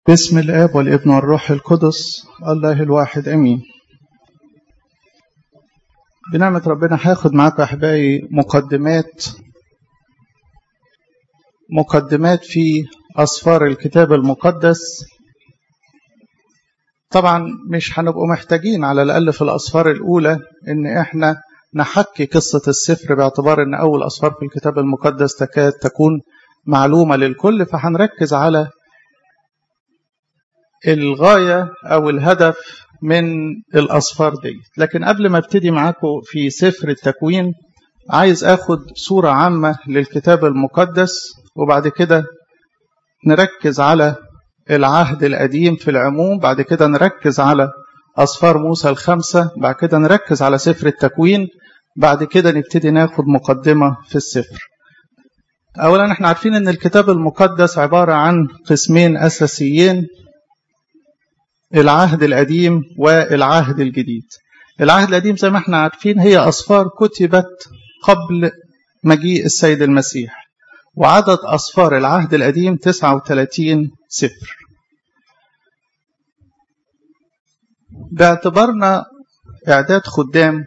باسم الآب والابن والروح القدس الله الواحد أمين بنعمة ربنا هاخد معاكم أحبائي مقدمات مقدمات في أسفار الكتاب المقدس طبعا مش هنبقوا محتاجين على الأقل في الأسفار الأولى إن إحنا نحكي قصة السفر باعتبار إن أول أسفار في الكتاب المقدس تكاد تكون معلومة للكل فهنركز على الغاية أو الهدف من الأسفار دي لكن قبل ما ابتدي معاكم في سفر التكوين عايز أخد صورة عامة للكتاب المقدس وبعد كده نركز على العهد القديم في العموم بعد كده نركز على أسفار موسى الخمسة بعد كده نركز على سفر التكوين بعد كده نبتدي ناخد مقدمة في السفر أولا احنا عارفين أن الكتاب المقدس عبارة عن قسمين أساسيين العهد القديم والعهد الجديد العهد القديم زي ما احنا عارفين هي أسفار كتبت قبل مجيء السيد المسيح وعدد أسفار العهد القديم 39 سفر باعتبارنا إعداد خدام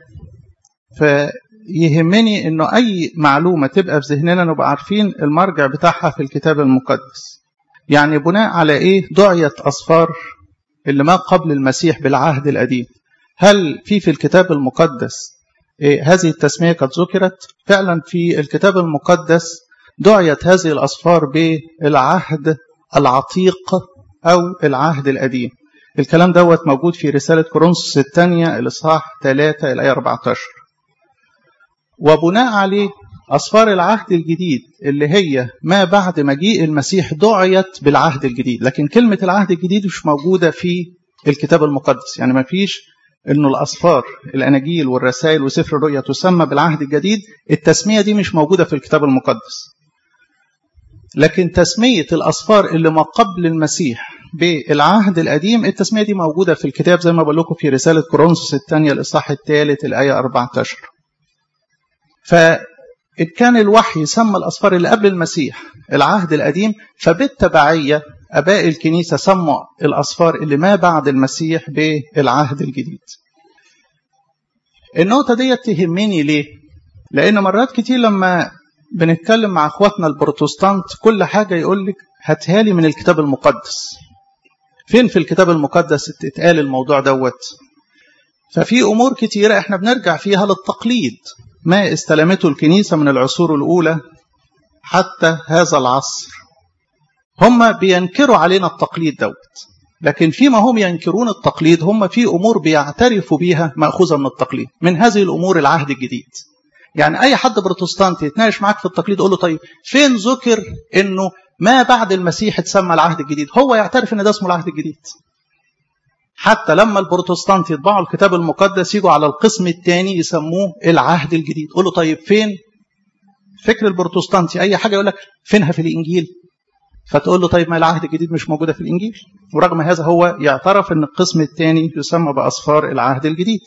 فيهمني إنه أي معلومة تبقى في ذهننا نبقى عارفين المرجع بتاعها في الكتاب المقدس يعني بناء على إيه دعية أسفار اللي ما قبل المسيح بالعهد القديم هل في في الكتاب المقدس إيه هذه التسمية قد ذكرت فعلا في الكتاب المقدس دعيت هذه الأسفار بالعهد العتيق أو العهد القديم الكلام دوت موجود في رسالة كورنثوس الثانية الإصحاح 3 الآية 14 وبناء عليه أسفار العهد الجديد اللي هي ما بعد مجيء المسيح دعيت بالعهد الجديد لكن كلمة العهد الجديد مش موجودة في الكتاب المقدس يعني ما فيش انه الاسفار الاناجيل والرسائل وسفر الرؤيا تسمى بالعهد الجديد التسميه دي مش موجوده في الكتاب المقدس لكن تسميه الاسفار اللي ما قبل المسيح بالعهد القديم التسميه دي موجوده في الكتاب زي ما بقول لكم في رساله كورنثوس الثانيه الاصحاح الثالث الايه 14 فإن كان الوحي سمى الأسفار اللي قبل المسيح العهد القديم فبالتبعية أباء الكنيسة سموا الأسفار اللي ما بعد المسيح بالعهد الجديد النقطة دي تهمني ليه؟ لأن مرات كتير لما بنتكلم مع أخواتنا البروتستانت كل حاجة يقول لك هاتها لي من الكتاب المقدس فين في الكتاب المقدس اتقال الموضوع دوت ففي أمور كتيرة احنا بنرجع فيها للتقليد ما استلمته الكنيسة من العصور الأولى حتى هذا العصر هم بينكروا علينا التقليد دوت لكن فيما هم ينكرون التقليد هم في أمور بيعترفوا بيها مأخوذة من التقليد من هذه الأمور العهد الجديد يعني أي حد بروتستانتي يتناقش معاك في التقليد يقول له طيب فين ذكر إنه ما بعد المسيح اتسمى العهد الجديد هو يعترف إن ده اسمه العهد الجديد حتى لما البروتستانت يطبعوا الكتاب المقدس يجوا على القسم الثاني يسموه العهد الجديد قول له طيب فين فكر البروتستانتي اي حاجه يقول لك فينها في الانجيل فتقول له طيب ما العهد الجديد مش موجوده في الانجيل ورغم هذا هو يعترف ان القسم الثاني يسمى باسفار العهد الجديد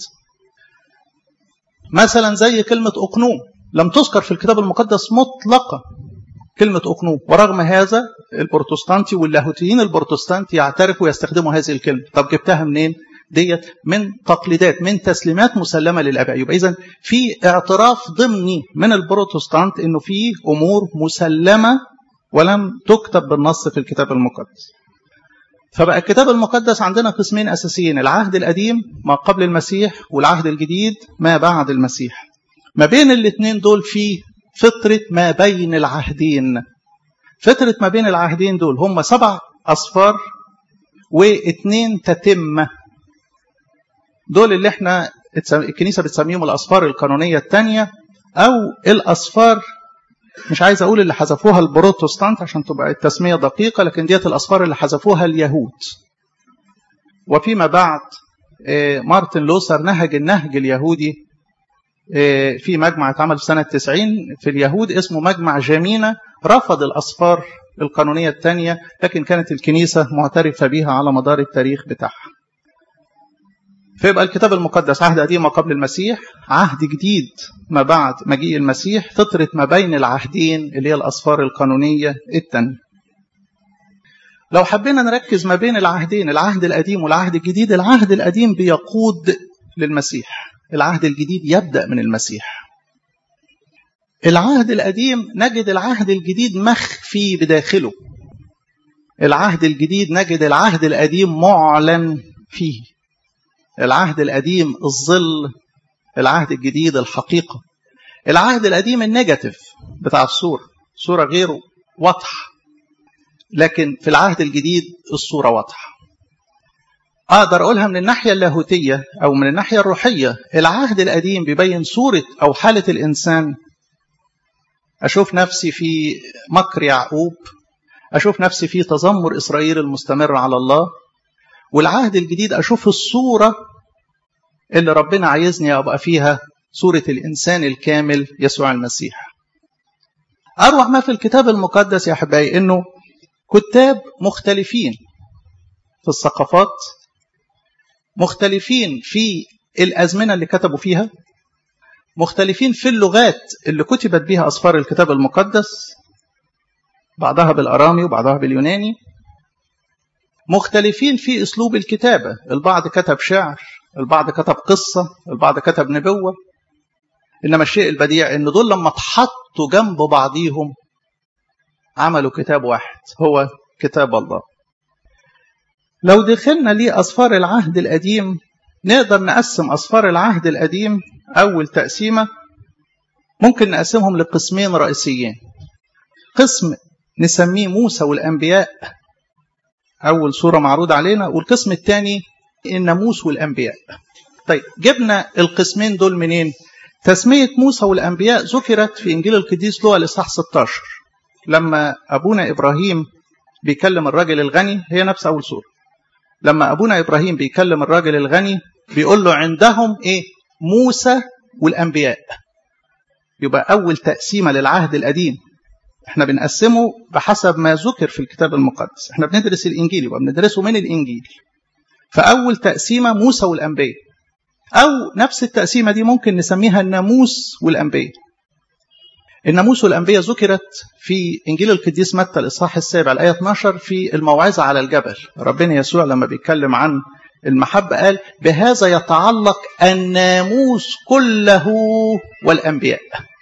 مثلا زي كلمه اقنوم لم تذكر في الكتاب المقدس مطلقا كلمة أقنوم ورغم هذا البروتستانتي واللاهوتيين البروتستانتي يعترفوا ويستخدموا هذه الكلمة طب جبتها منين؟ ديت من تقليدات من تسليمات مسلمة للآباء يبقى إذا في اعتراف ضمني من البروتستانت إنه في أمور مسلمة ولم تكتب بالنص في الكتاب المقدس فبقى الكتاب المقدس عندنا قسمين أساسيين العهد القديم ما قبل المسيح والعهد الجديد ما بعد المسيح ما بين الاثنين دول في فترة ما بين العهدين فترة ما بين العهدين دول هم سبع أصفار واثنين تتمة دول اللي احنا الكنيسة بتسميهم الأصفار القانونية الثانية أو الأصفار مش عايز أقول اللي حذفوها البروتستانت عشان تبقى التسمية دقيقة لكن ديت الأصفار اللي حذفوها اليهود وفيما بعد مارتن لوثر نهج النهج اليهودي في مجمع اتعمل في سنة 90 في اليهود اسمه مجمع جمينة رفض الأصفار القانونية الثانية لكن كانت الكنيسة معترفة بها على مدار التاريخ بتاعها فيبقى الكتاب المقدس عهد قديم قبل المسيح عهد جديد ما بعد مجيء المسيح فترة ما بين العهدين اللي هي الأصفار القانونية الثانية لو حبينا نركز ما بين العهدين العهد القديم والعهد الجديد العهد القديم بيقود للمسيح العهد الجديد يبدأ من المسيح العهد القديم نجد العهد الجديد مخفي بداخله العهد الجديد نجد العهد القديم معلن فيه العهد القديم الظل العهد الجديد الحقيقة العهد القديم النيجاتيف بتاع الصورة صورة غير واضحة لكن في العهد الجديد الصورة واضحة أقدر أقولها من الناحية اللاهوتية أو من الناحية الروحية العهد القديم بيبين صورة أو حالة الإنسان أشوف نفسي في مكر يعقوب أشوف نفسي في تذمر إسرائيل المستمر على الله والعهد الجديد أشوف الصورة اللي ربنا عايزني أبقى فيها صورة الإنسان الكامل يسوع المسيح أروع ما في الكتاب المقدس يا أحبائي إنه كتاب مختلفين في الثقافات مختلفين في الأزمنة اللي كتبوا فيها مختلفين في اللغات اللي كتبت بها أسفار الكتاب المقدس بعضها بالأرامي وبعضها باليوناني مختلفين في أسلوب الكتابة البعض كتب شعر البعض كتب قصة البعض كتب نبوة إنما الشيء البديع إن دول لما اتحطوا جنب بعضيهم عملوا كتاب واحد هو كتاب الله لو دخلنا ليه أسفار العهد القديم نقدر نقسم أسفار العهد القديم أول تقسيمة ممكن نقسمهم لقسمين رئيسيين قسم نسميه موسى والأنبياء أول صورة معروضة علينا والقسم الثاني الناموس والأنبياء طيب جبنا القسمين دول منين تسمية موسى والأنبياء ذكرت في إنجيل القديس لوقا الإصحاح 16 لما أبونا إبراهيم بيكلم الراجل الغني هي نفس أول صورة لما أبونا إبراهيم بيكلم الراجل الغني بيقول له عندهم إيه موسى والأنبياء يبقى أول تقسيمة للعهد القديم احنا بنقسمه بحسب ما ذكر في الكتاب المقدس احنا بندرس الإنجيل يبقى بندرسه من الإنجيل فأول تقسيمة موسى والأنبياء أو نفس التقسيمة دي ممكن نسميها الناموس والأنبياء الناموس والأنبياء ذكرت في إنجيل القديس متى الإصحاح السابع الآية 12 في الموعظة على الجبل ربنا يسوع لما بيتكلم عن المحبة قال بهذا يتعلق الناموس كله والأنبياء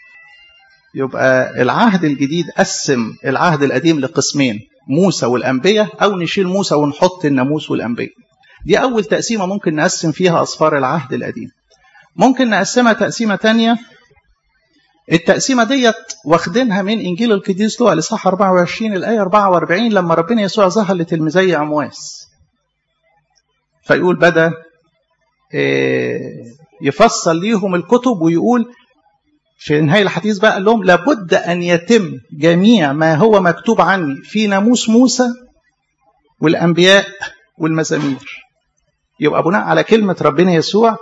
يبقى العهد الجديد قسم العهد القديم لقسمين موسى والأنبياء أو نشيل موسى ونحط الناموس والأنبياء دي أول تقسيمة ممكن نقسم فيها أصفار العهد القديم ممكن نقسمها تقسيمة تانية التقسيمة ديت واخدينها من إنجيل القديس لوقا الإصحاح 24 الآية 44 لما ربنا يسوع ظهر لتلميذي عمواس فيقول بدأ يفصل ليهم الكتب ويقول في نهاية الحديث بقى قال لهم لابد أن يتم جميع ما هو مكتوب عني في ناموس موسى والأنبياء والمزامير يبقى بناء على كلمة ربنا يسوع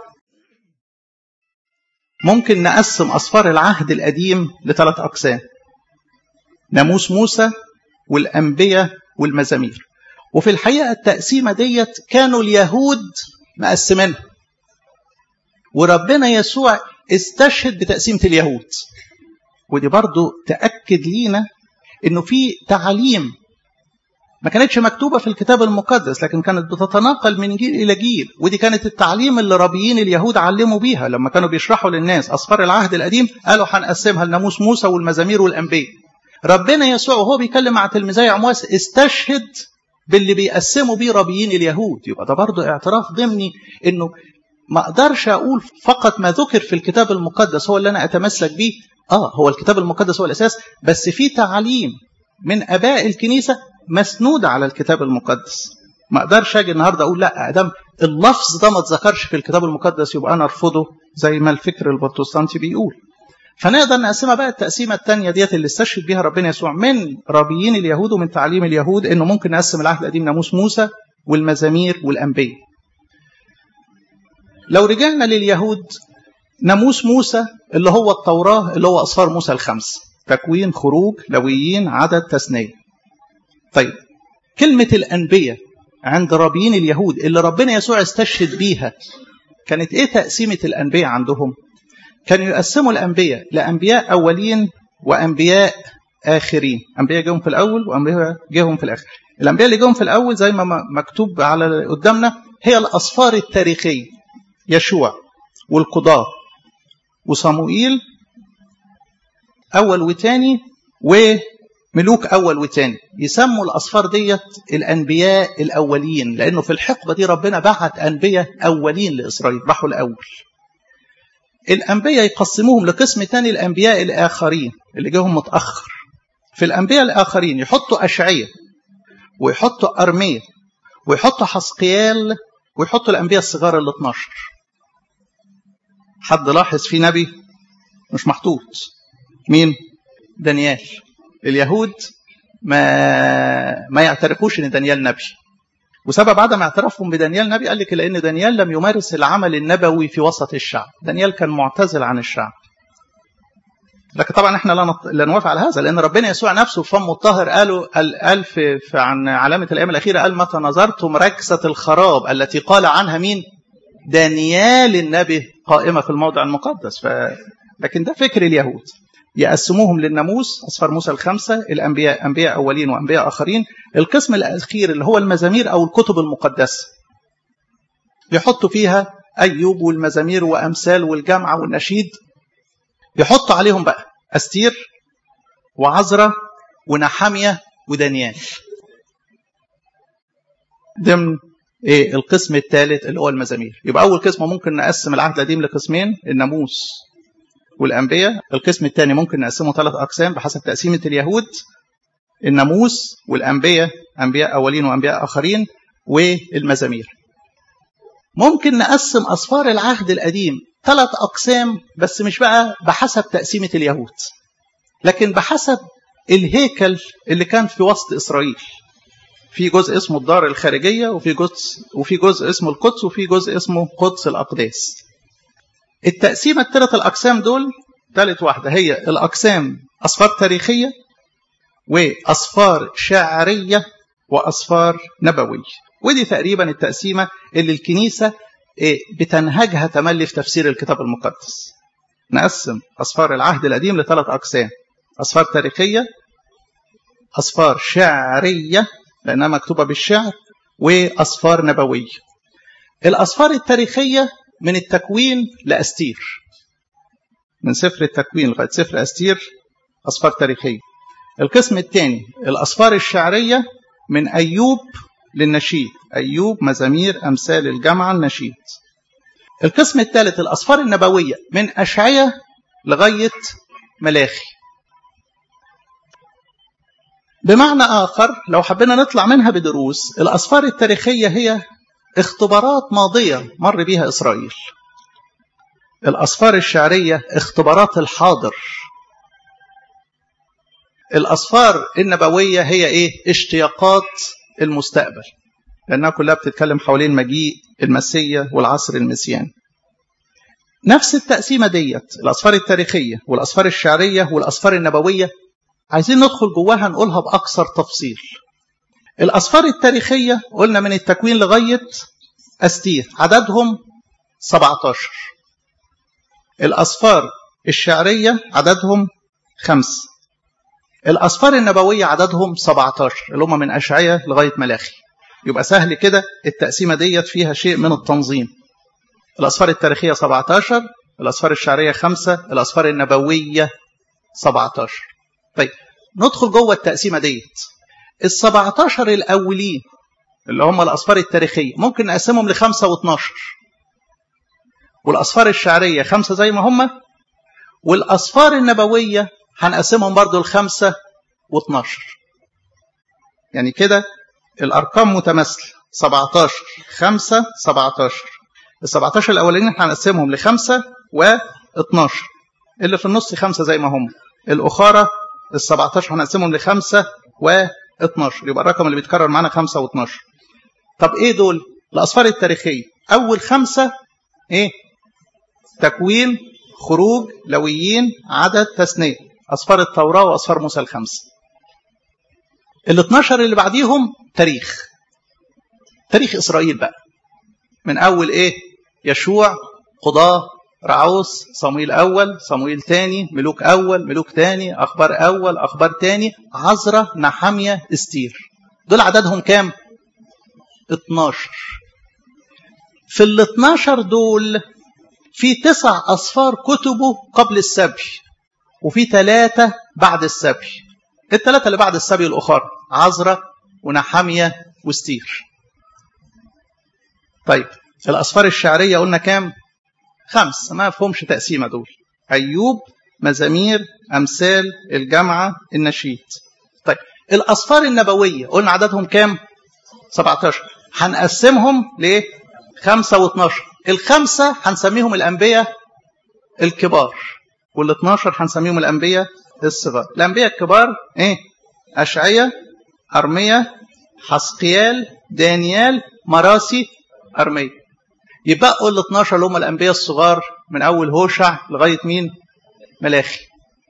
ممكن نقسم أصفار العهد القديم لثلاث أقسام ناموس موسى والأنبياء والمزامير وفي الحقيقة التقسيمة ديت كانوا اليهود مقسمينها وربنا يسوع استشهد بتقسيمة اليهود ودي برضو تأكد لينا انه في تعاليم ما كانتش مكتوبة في الكتاب المقدس لكن كانت بتتناقل من جيل إلى جيل ودي كانت التعليم اللي ربيين اليهود علموا بيها لما كانوا بيشرحوا للناس أصفار العهد القديم قالوا هنقسمها لناموس موسى والمزامير والأنبياء ربنا يسوع وهو بيكلم مع تلميذي عمواس استشهد باللي بيقسموا بيه ربيين اليهود يبقى ده برضه اعتراف ضمني انه ما اقدرش اقول فقط ما ذكر في الكتاب المقدس هو اللي انا اتمسك بيه اه هو الكتاب المقدس هو الاساس بس في تعاليم من اباء الكنيسه مسنوده على الكتاب المقدس ما اقدرش اجي النهارده اقول لا ادم اللفظ ده ما اتذكرش في الكتاب المقدس يبقى انا ارفضه زي ما الفكر البروتستانتي بيقول فنقدر نقسمها بقى التقسيمه الثانيه ديت اللي استشهد بيها ربنا يسوع من ربيين اليهود ومن تعليم اليهود انه ممكن نقسم العهد القديم ناموس موسى والمزامير والانبياء لو رجعنا لليهود ناموس موسى اللي هو التوراة اللي هو أصفار موسى الخمس تكوين خروج لويين عدد تثنية طيب كلمة الأنبياء عند رابيين اليهود اللي ربنا يسوع استشهد بيها كانت إيه تقسيمة الأنبياء عندهم كانوا يقسموا الأنبياء لأنبياء أولين وأنبياء آخرين أنبياء جاهم في الأول وأنبياء جاهم في الآخر الأنبياء اللي جاهم في الأول زي ما مكتوب على قدامنا هي الأصفار التاريخية يشوع والقضاة وصموئيل أول وتاني وملوك أول وتاني يسموا الأصفار ديت الأنبياء الأولين لأنه في الحقبة دي ربنا بعت أنبياء أولين لإسرائيل راحوا الأول الأنبياء يقسموهم لقسم تاني الأنبياء الآخرين اللي جاهم متأخر في الأنبياء الآخرين يحطوا أشعية ويحطوا أرمية ويحطوا حسقيال ويحطوا الأنبياء الصغار ال 12 حد لاحظ في نبي مش محطوط مين دانيال اليهود ما ما يعترفوش ان دانيال نبي وسبب عدم اعترافهم بدانيال نبي قال لك لان دانيال لم يمارس العمل النبوي في وسط الشعب دانيال كان معتزل عن الشعب لكن طبعا احنا لا, نط... لا نوافق على هذا لان ربنا يسوع نفسه في فمه الطاهر قالوا قال في... في عن علامه الايام الاخيره قال متى نظرتم ركسه الخراب التي قال عنها مين؟ دانيال النبي قائمه في الموضع المقدس ف... لكن ده فكر اليهود يقسموهم للناموس أصفار موسى الخمسة الأنبياء أنبياء أولين وأنبياء آخرين القسم الأخير اللي هو المزامير أو الكتب المقدسة يحطوا فيها أيوب والمزامير وأمثال والجامعة والنشيد يحطوا عليهم بقى أستير وعزرة ونحامية ودانيال ضمن ايه القسم الثالث اللي هو المزامير يبقى اول قسم ممكن نقسم العهد القديم لقسمين الناموس والأنبياء القسم الثاني ممكن نقسمه ثلاث أقسام بحسب تقسيمة اليهود الناموس والأنبياء أنبياء أولين وأنبياء آخرين والمزامير ممكن نقسم أصفار العهد القديم ثلاث أقسام بس مش بقى بحسب تقسيمة اليهود لكن بحسب الهيكل اللي كان في وسط إسرائيل في جزء اسمه الدار الخارجية وفي جزء وفي جزء اسمه القدس وفي جزء اسمه قدس الأقداس التقسيمة الثلاث الأقسام دول ثالث واحدة هي الأقسام أصفار تاريخية وأصفار شاعرية وأصفار نبوية ودي تقريبا التقسيمة اللي الكنيسة بتنهجها تملي في تفسير الكتاب المقدس نقسم أصفار العهد القديم لثلاث أقسام أصفار تاريخية أصفار شاعرية لأنها مكتوبة بالشعر وأصفار نبوية الأصفار التاريخية من التكوين لأستير من سفر التكوين لغاية سفر أستير أصفار تاريخية القسم الثاني الأصفار الشعرية من أيوب للنشيد أيوب مزامير أمثال الجامعة النشيد القسم الثالث الأصفار النبوية من أشعية لغاية ملاخي بمعنى آخر لو حبينا نطلع منها بدروس الأصفار التاريخية هي اختبارات ماضية مر بها إسرائيل الأصفار الشعرية اختبارات الحاضر الأصفار النبوية هي إيه؟ اشتياقات المستقبل لأنها كلها بتتكلم حوالين مجيء المسية والعصر المسياني نفس التقسيمة ديت الأصفار التاريخية والأصفار الشعرية والأصفار النبوية عايزين ندخل جواها نقولها بأكثر تفصيل الأصفار التاريخية قلنا من التكوين لغاية أستير عددهم 17 الأصفار الشعرية عددهم خمس الأصفار النبوية عددهم 17 اللي هم من أشعية لغاية ملاخي يبقى سهل كده التقسيمة ديت فيها شيء من التنظيم الأصفار التاريخية 17 الأصفار الشعرية خمسة الأصفار النبوية 17 طيب ندخل جوه التقسيمة ديت ال 17 الأولين اللي هم الأصفار التاريخية ممكن نقسمهم لخمسة و12 والأصفار الشعرية خمسة زي ما هم والأصفار النبوية هنقسمهم برضو لخمسة و12 يعني كده الأرقام متماثلة 17 5 17 ال 17 الأولانيين هنقسمهم لخمسة و12 اللي في النص خمسة زي ما هم الأخرى ال 17 هنقسمهم لخمسة و12 يبقى الرقم اللي بيتكرر معانا 5 و12 طب ايه دول الأصفار التاريخية أول خمسة ايه تكوين خروج لويين عدد تثنية أصفار التوراة وأصفار موسى الخمسة ال 12 اللي بعديهم تاريخ تاريخ إسرائيل بقى من أول إيه يشوع قضاة رعوس صمويل أول صمويل تاني ملوك أول ملوك تاني أخبار أول أخبار تاني عزرة نحمية استير دول عددهم كام 12 في ال 12 دول في تسع أصفار كتبوا قبل السبي وفي ثلاثة بعد السبي الثلاثة اللي بعد السبي الأخرى عزرة ونحمية واستير طيب الأصفار الشعرية قلنا كام خمس ما فهمش تقسيمة دول أيوب مزامير أمثال الجامعة النشيد طيب الأصفار النبوية قلنا عددهم كام 17 هنقسمهم ليه خمسة و12 الخمسة هنسميهم الأنبياء الكبار وال12 هنسميهم الأنبياء الصغار الأنبياء الكبار إيه أشعية أرمية حسقيال دانيال مراسي أرمية يبقوا ال 12 اللي هم الأنبياء الصغار من أول هوشع لغاية مين؟ ملاخي.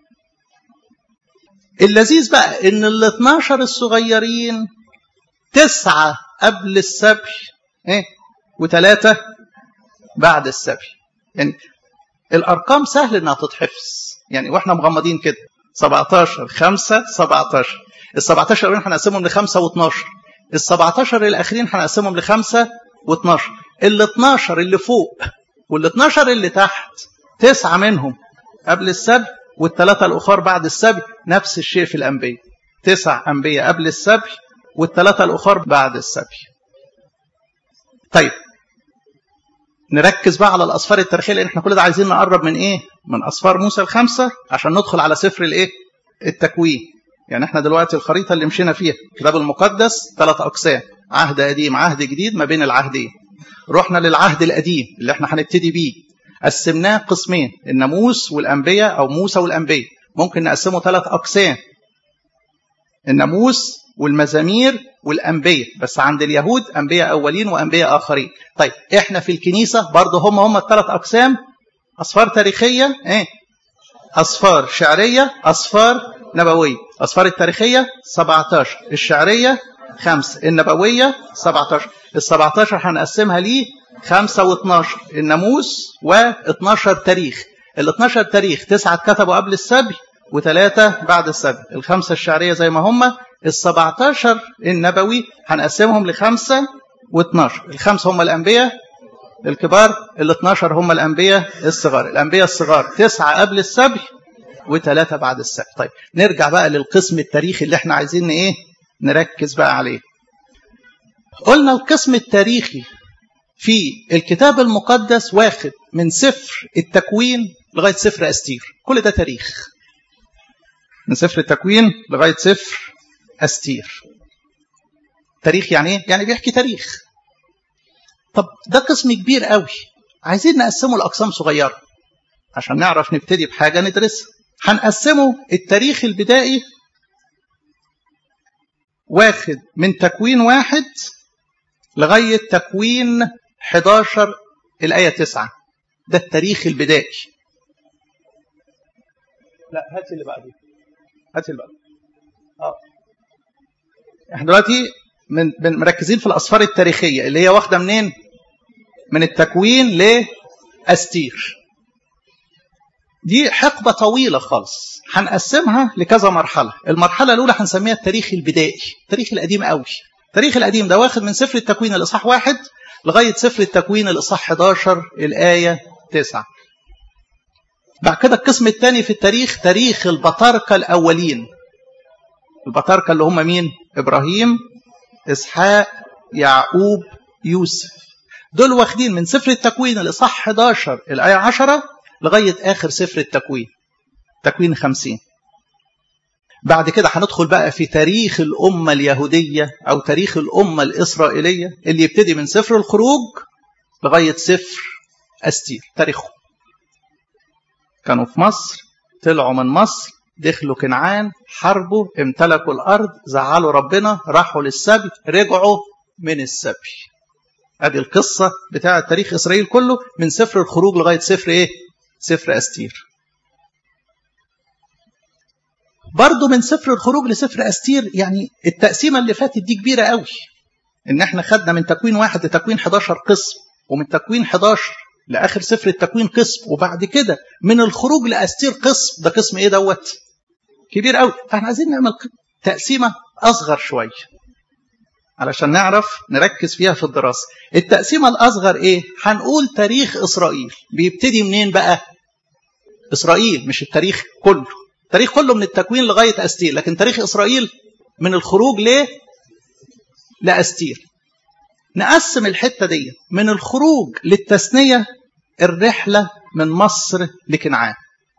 اللذيذ بقى إن ال 12 الصغيرين تسعة قبل السبي إيه؟ وثلاثة بعد السبي. يعني الأرقام سهل إنها تتحفظ. يعني وإحنا مغمضين كده 17 5 17 ال 17 الأولين هنقسمهم لخمسة و12 ال 17 الأخرين هنقسمهم لخمسة و12 ال 12 اللي فوق وال 12 اللي تحت تسعة منهم قبل السبي والثلاثة الأخر بعد السبي نفس الشيء في الأنبياء تسع أنبياء قبل السبي والثلاثة الأخر بعد السبي طيب نركز بقى على الأصفار التاريخية لأن احنا كل ده عايزين نقرب من إيه؟ من أصفار موسى الخمسة عشان ندخل على سفر الإيه؟ التكوين يعني احنا دلوقتي الخريطة اللي مشينا فيها الكتاب المقدس ثلاث أقسام عهد قديم عهد جديد ما بين العهدين رحنا للعهد القديم اللي احنا هنبتدي بيه قسمناه قسمين الناموس والانبياء او موسى والانبياء ممكن نقسمه ثلاث اقسام الناموس والمزامير والانبياء بس عند اليهود انبياء اولين وانبياء اخرين طيب احنا في الكنيسه برضه هم هم الثلاث اقسام اصفار تاريخيه ايه اصفار شعريه اصفار نبويه اصفار التاريخيه 17 الشعريه خمسة النبوية 17 ال 17 هنقسمها ليه 5 و12 الناموس و12 تاريخ ال 12 تاريخ تسعة اتكتبوا قبل السبي وثلاثة بعد السبي الخمسة الشعرية زي ما هم ال 17 النبوي هنقسمهم لخمسة و12 الخمسة هم الأنبياء الكبار ال 12 هم الأنبياء الصغار الأنبياء الصغار تسعة قبل السبي وثلاثة بعد السبي طيب نرجع بقى للقسم التاريخي اللي احنا عايزين ايه نركز بقى عليه قلنا القسم التاريخي في الكتاب المقدس واخد من سفر التكوين لغاية سفر أستير كل ده تاريخ من سفر التكوين لغاية سفر أستير تاريخ يعني ايه؟ يعني بيحكي تاريخ طب ده قسم كبير قوي عايزين نقسمه لأقسام صغيرة عشان نعرف نبتدي بحاجة ندرسها هنقسمه التاريخ البدائي واخد من تكوين واحد لغاية تكوين 11 الآية 9 ده التاريخ البدائي لا هات اللي بعده هات اللي بعده اه احنا دلوقتي من مركزين في الأصفار التاريخية اللي هي واخدة منين من التكوين لأستير دي حقبة طويلة خالص هنقسمها لكذا مرحلة المرحلة الأولى هنسميها التاريخ البدائي التاريخ القديم قوي التاريخ القديم ده واخد من سفر التكوين الإصحاح واحد لغاية سفر التكوين الإصحاح 11 الآية 9 بعد كده القسم الثاني في التاريخ تاريخ البطاركة الأولين البطاركة اللي هم مين؟ إبراهيم إسحاق يعقوب يوسف دول واخدين من سفر التكوين الإصحاح 11 الآية 10 لغاية آخر سفر التكوين تكوين خمسين بعد كده هندخل بقى في تاريخ الأمة اليهودية أو تاريخ الأمة الإسرائيلية اللي يبتدي من سفر الخروج لغاية سفر أستير تاريخهم كانوا في مصر طلعوا من مصر دخلوا كنعان حاربوا امتلكوا الأرض زعلوا ربنا راحوا للسبي رجعوا من السبي ادي القصة بتاعة تاريخ إسرائيل كله من سفر الخروج لغاية سفر إيه؟ سفر أستير برضه من سفر الخروج لسفر أستير يعني التقسيمة اللي فاتت دي كبيرة قوي إن إحنا خدنا من تكوين واحد لتكوين 11 قسم ومن تكوين 11 لاخر سفر التكوين قسم وبعد كده من الخروج لاستير قسم ده قسم ايه دوت كبير قوي فاحنا عايزين نعمل تقسيمه اصغر شويه علشان نعرف نركز فيها في الدراسه التقسيمه الاصغر ايه هنقول تاريخ اسرائيل بيبتدي منين بقى اسرائيل مش التاريخ كله التاريخ كله من التكوين لغايه استير لكن تاريخ اسرائيل من الخروج ليه لاستير نقسم الحته دي من الخروج للتثنيه الرحله من مصر لكنعان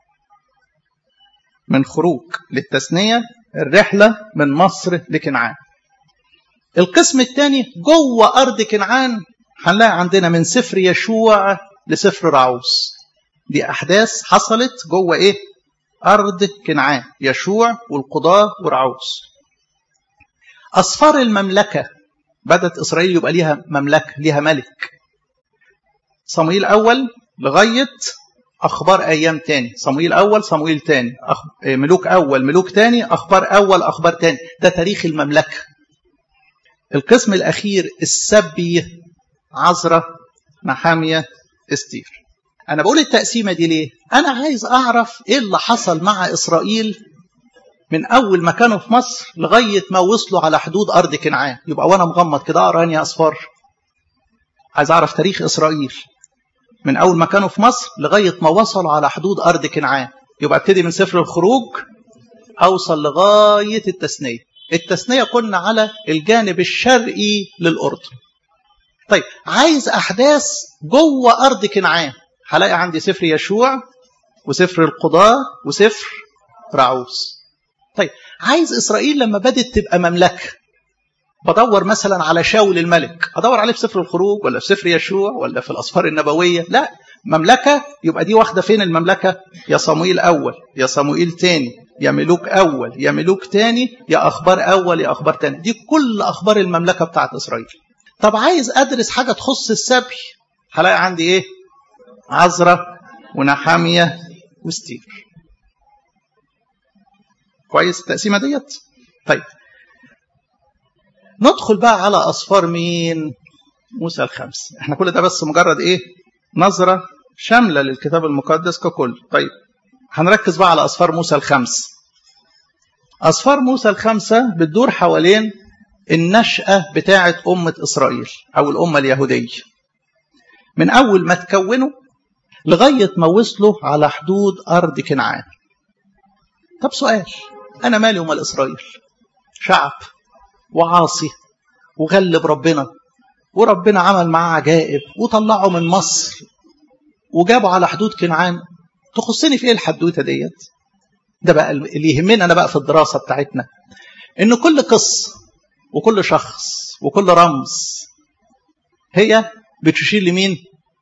من خروج للتثنيه الرحله من مصر لكنعان القسم الثاني جوه ارض كنعان هنلاقي عندنا من سفر يشوع لسفر رعوس دي احداث حصلت جوه ايه ارض كنعان يشوع والقضاه ورعوس اسفار المملكه بدت اسرائيل يبقى ليها مملكه ليها ملك صمويل اول لغايه اخبار ايام تاني صمويل اول صمويل تاني أخ... ملوك اول ملوك تاني اخبار اول اخبار تاني ده تاريخ المملكه القسم الاخير السبي عزرة نحامية استير انا بقول التقسيمه دي ليه انا عايز اعرف ايه اللي حصل مع اسرائيل من اول ما كانوا في مصر لغايه ما وصلوا على حدود ارض كنعان يبقى وانا مغمض كده اقرا اني اصفار عايز اعرف تاريخ اسرائيل من اول ما كانوا في مصر لغايه ما وصلوا على حدود ارض كنعان يبقى ابتدي من سفر الخروج اوصل لغايه التثنيه التثنيه كنا على الجانب الشرقي للاردن طيب عايز احداث جوه ارض كنعان هلاقي عندي سفر يشوع وسفر القضاه وسفر رعوس طيب عايز اسرائيل لما بدت تبقى مملكه بدور مثلا على شاول الملك ادور عليه في سفر الخروج ولا في سفر يشوع ولا في الاسفار النبويه لا مملكه يبقى دي واخده فين المملكه يا صموئيل اول يا صموئيل تاني يا ملوك اول يا ملوك تاني يا اخبار اول يا اخبار تاني دي كل اخبار المملكه بتاعت اسرائيل طب عايز ادرس حاجه تخص السبي هلاقي عندي ايه عزرة ونحامية وستير كويس التقسيمه ديت طيب ندخل بقى على أصفار مين موسى الخمس احنا كل ده بس مجرد ايه نظرة شاملة للكتاب المقدس ككل طيب هنركز بقى على أصفار موسى الخمس أصفار موسى الخمسة بتدور حوالين النشأة بتاعة أمة إسرائيل أو الأمة اليهودية من أول ما تكونوا لغاية ما وصلوا على حدود أرض كنعان طب سؤال أنا مالي ومال إسرائيل شعب وعاصي وغلب ربنا وربنا عمل معاه عجائب وطلعه من مصر وجابه على حدود كنعان تخصني في ايه الحدوته ديت ده بقى اللي يهمنا انا بقى في الدراسه بتاعتنا ان كل قصه وكل شخص وكل رمز هي بتشير لمين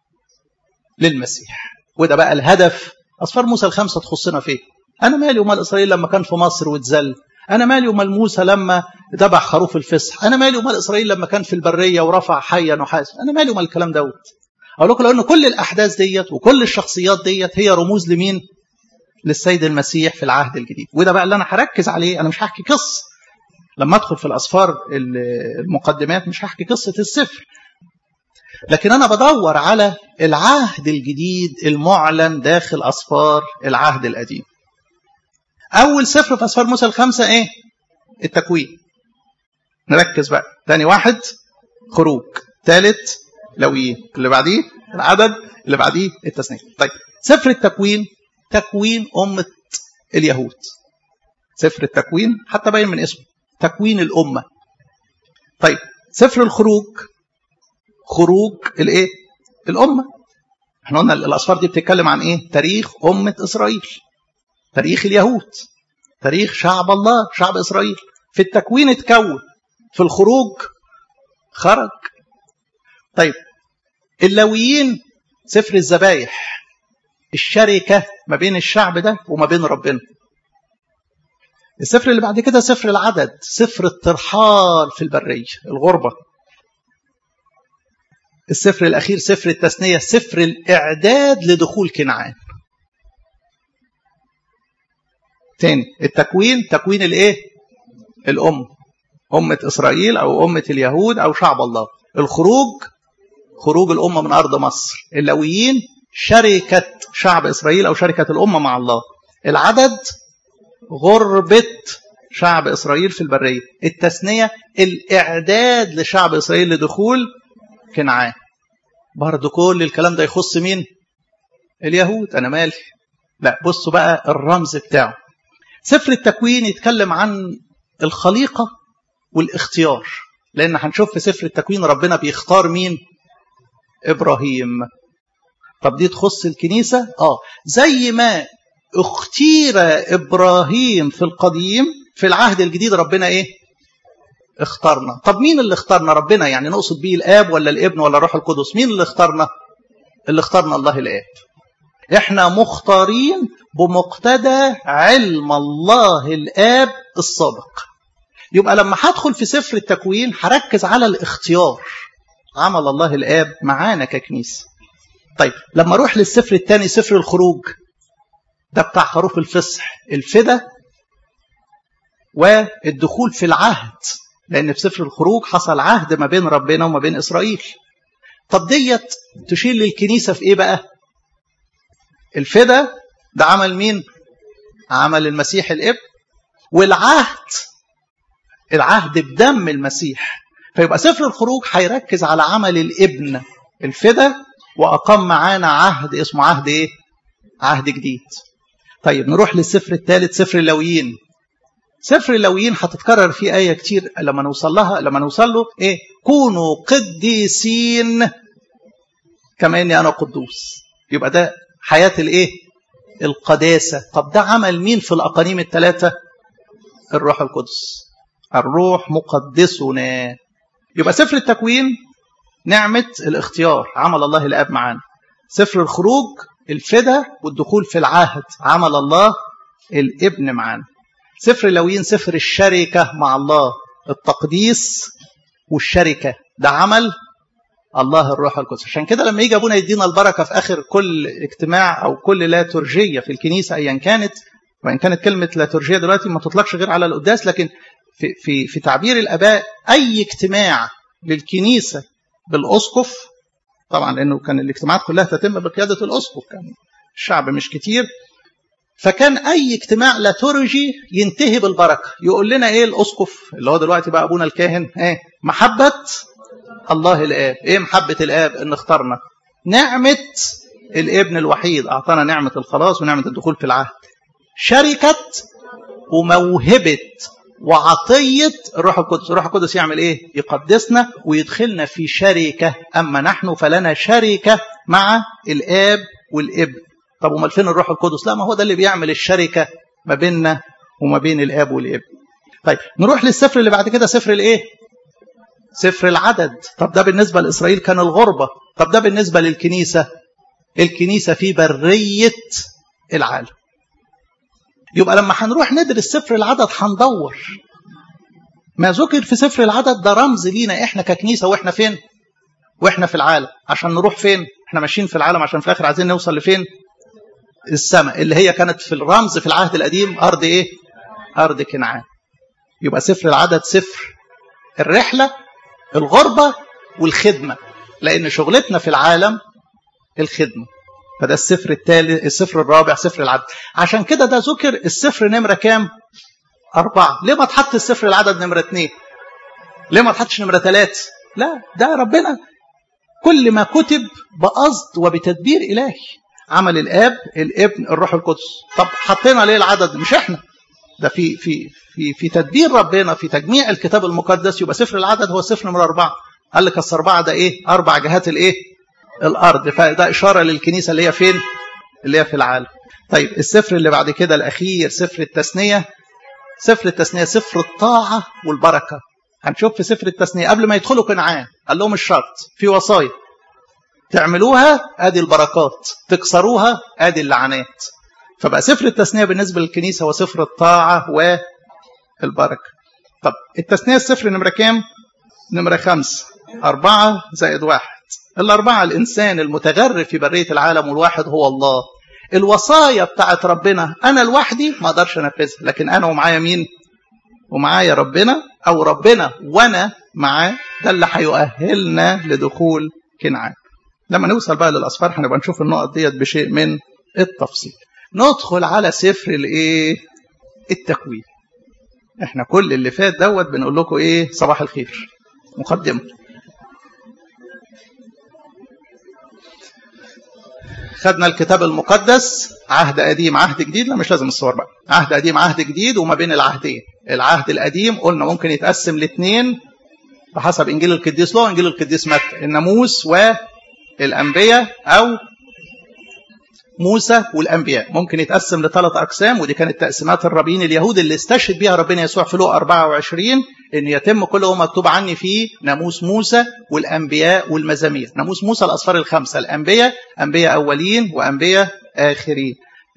للمسيح وده بقى الهدف اصفار موسى الخمسه تخصنا فيه انا مالي ومال اسرائيل لما كان في مصر واتذل انا مالي ومال موسى لما ذبح خروف الفصح انا مالي ومال اسرائيل لما كان في البريه ورفع حيا نحاس انا مالي ومال الكلام دوت اقول لكم لو ان كل الاحداث ديت وكل الشخصيات ديت هي رموز لمين للسيد المسيح في العهد الجديد وده بقى اللي انا هركز عليه انا مش هحكي قصه لما ادخل في الاسفار المقدمات مش هحكي قصه السفر لكن انا بدور على العهد الجديد المعلن داخل اسفار العهد القديم اول سفر في اسفار موسى الخمسه ايه التكوين نركز بقى تاني واحد خروج ثالث لويين اللي بعديه العدد اللي بعديه التثنيه طيب سفر التكوين تكوين أمة اليهود سفر التكوين حتى باين من اسمه تكوين الأمة طيب سفر الخروج خروج الايه الأمة احنا قلنا الأسفار دي بتتكلم عن ايه تاريخ أمة إسرائيل تاريخ اليهود تاريخ شعب الله شعب إسرائيل في التكوين اتكون في الخروج خرج طيب اللاويين سفر الذبايح الشركة ما بين الشعب ده وما بين ربنا السفر اللي بعد كده سفر العدد سفر الترحال في البرية الغربة السفر الأخير سفر التثنية سفر الإعداد لدخول كنعان تاني التكوين تكوين الايه الأم أمة إسرائيل أو أمة اليهود أو شعب الله الخروج خروج الأمة من أرض مصر اللويين شركة شعب إسرائيل أو شركة الأمة مع الله العدد غربة شعب إسرائيل في البرية التثنية الإعداد لشعب إسرائيل لدخول كنعان برضه كل الكلام ده يخص مين اليهود أنا مالي لا بصوا بقى الرمز بتاعه سفر التكوين يتكلم عن الخليقة والاختيار لأن هنشوف في سفر التكوين ربنا بيختار مين إبراهيم طب دي تخص الكنيسة آه زي ما اختير إبراهيم في القديم في العهد الجديد ربنا إيه اختارنا طب مين اللي اختارنا ربنا يعني نقصد بيه الآب ولا الابن ولا الروح القدس مين اللي اختارنا اللي اختارنا الله الآب احنا مختارين بمقتضى علم الله الآب السابق يبقى لما هدخل في سفر التكوين هركز على الاختيار عمل الله الآب معانا ككنيسة طيب لما اروح للسفر الثاني سفر الخروج ده بتاع خروف الفصح الفدا والدخول في العهد لأن في سفر الخروج حصل عهد ما بين ربنا وما بين إسرائيل طب ديت تشير للكنيسة في إيه بقى الفدا ده عمل مين عمل المسيح الابن والعهد العهد بدم المسيح فيبقى سفر الخروج هيركز على عمل الابن الفدا واقام معانا عهد اسمه عهد ايه عهد جديد طيب نروح للسفر الثالث سفر اللويين سفر اللويين هتتكرر فيه آية كتير لما نوصل لها لما نوصل له إيه كونوا قديسين كما إني أنا قدوس يبقى ده حياة الإيه القداسة طب ده عمل مين في الأقانيم الثلاثة الروح القدس الروح مقدسنا يبقى سفر التكوين نعمة الاختيار عمل الله الآب معانا سفر الخروج الفدا والدخول في العهد عمل الله الابن معانا سفر لوين سفر الشركة مع الله التقديس والشركة ده عمل الله الروح القدس عشان كده لما يجي ابونا يدينا البركه في اخر كل اجتماع او كل لاتورجيه في الكنيسه ايا كانت وان كانت كلمه لاتورجيه دلوقتي ما تطلقش غير على القداس لكن في في في تعبير الاباء اي اجتماع للكنيسه بالاسقف طبعا لانه كان الاجتماعات كلها تتم بقياده الاسقف كان الشعب مش كتير فكان اي اجتماع لاتورجي ينتهي بالبركه يقول لنا ايه الاسقف اللي هو دلوقتي بقى ابونا الكاهن ايه محبه الله الآب إيه محبة الآب إن اختارنا نعمة الابن الوحيد أعطانا نعمة الخلاص ونعمة الدخول في العهد شركة وموهبة وعطية الروح القدس الروح القدس يعمل إيه يقدسنا ويدخلنا في شركة أما نحن فلنا شركة مع الآب والابن طب وما فين الروح القدس لا ما هو ده اللي بيعمل الشركة ما بيننا وما بين الآب والابن طيب نروح للسفر اللي بعد كده سفر الايه سفر العدد طب ده بالنسبة لإسرائيل كان الغربة طب ده بالنسبة للكنيسة الكنيسة في برية العالم يبقى لما هنروح ندرس سفر العدد هندور ما ذكر في سفر العدد ده رمز لينا احنا ككنيسة واحنا فين واحنا في العالم عشان نروح فين احنا ماشيين في العالم عشان في الاخر عايزين نوصل لفين السماء اللي هي كانت في الرمز في العهد القديم ارض ايه ارض كنعان يبقى سفر العدد سفر الرحله الغربة والخدمة لأن شغلتنا في العالم الخدمة فده السفر الثالث السفر الرابع سفر العدد عشان كده ده ذكر السفر نمرة كام أربعة ليه ما تحط السفر العدد نمرة اثنين ليه ما تحطش نمرة ثلاثة لا ده ربنا كل ما كتب بقصد وبتدبير إلهي عمل الآب الابن الروح القدس طب حطينا ليه العدد مش احنا ده في في في في تدبير ربنا في تجميع الكتاب المقدس يبقى سفر العدد هو سفر نمرة أربعة قال لك أصل أربعة ده إيه؟ أربع جهات الإيه؟ الأرض فده إشارة للكنيسة اللي هي فين؟ اللي هي في العالم. طيب السفر اللي بعد كده الأخير سفر التثنية سفر التثنية سفر الطاعة والبركة. هنشوف في سفر التثنية قبل ما يدخلوا كنعان قال لهم الشرط في وصايا تعملوها ادي البركات تكسروها ادي اللعنات فبقى سفر التثنية بالنسبة للكنيسة هو سفر الطاعة والبركة طب التثنية السفر نمرة كام؟ نمرة خمسة أربعة زائد واحد الأربعة الإنسان المتغرب في برية العالم والواحد هو الله الوصايا بتاعت ربنا أنا لوحدي ما أقدرش أنفذها لكن أنا ومعايا مين؟ ومعايا ربنا أو ربنا وأنا معاه ده اللي هيؤهلنا لدخول كنعان لما نوصل بقى للأصفار هنبقى نشوف النقط ديت بشيء من التفصيل ندخل على سفر الايه التكوين احنا كل اللي فات دوت بنقول لكم ايه صباح الخير مقدمه خدنا الكتاب المقدس عهد قديم عهد جديد لا مش لازم الصور بقى عهد قديم عهد جديد وما بين العهدين العهد القديم قلنا ممكن يتقسم لاثنين بحسب انجيل القديس لو انجيل القديس متى الناموس والانبياء او موسى والانبياء ممكن يتقسم لثلاث اقسام ودي كانت تقسيمات الرابين اليهود اللي استشهد بها ربنا يسوع في لوقا 24 ان يتم كل ما مكتوب عني في ناموس موسى والانبياء والمزامير ناموس موسى الاسفار الخمسه الانبياء انبياء اولين وانبياء اخرين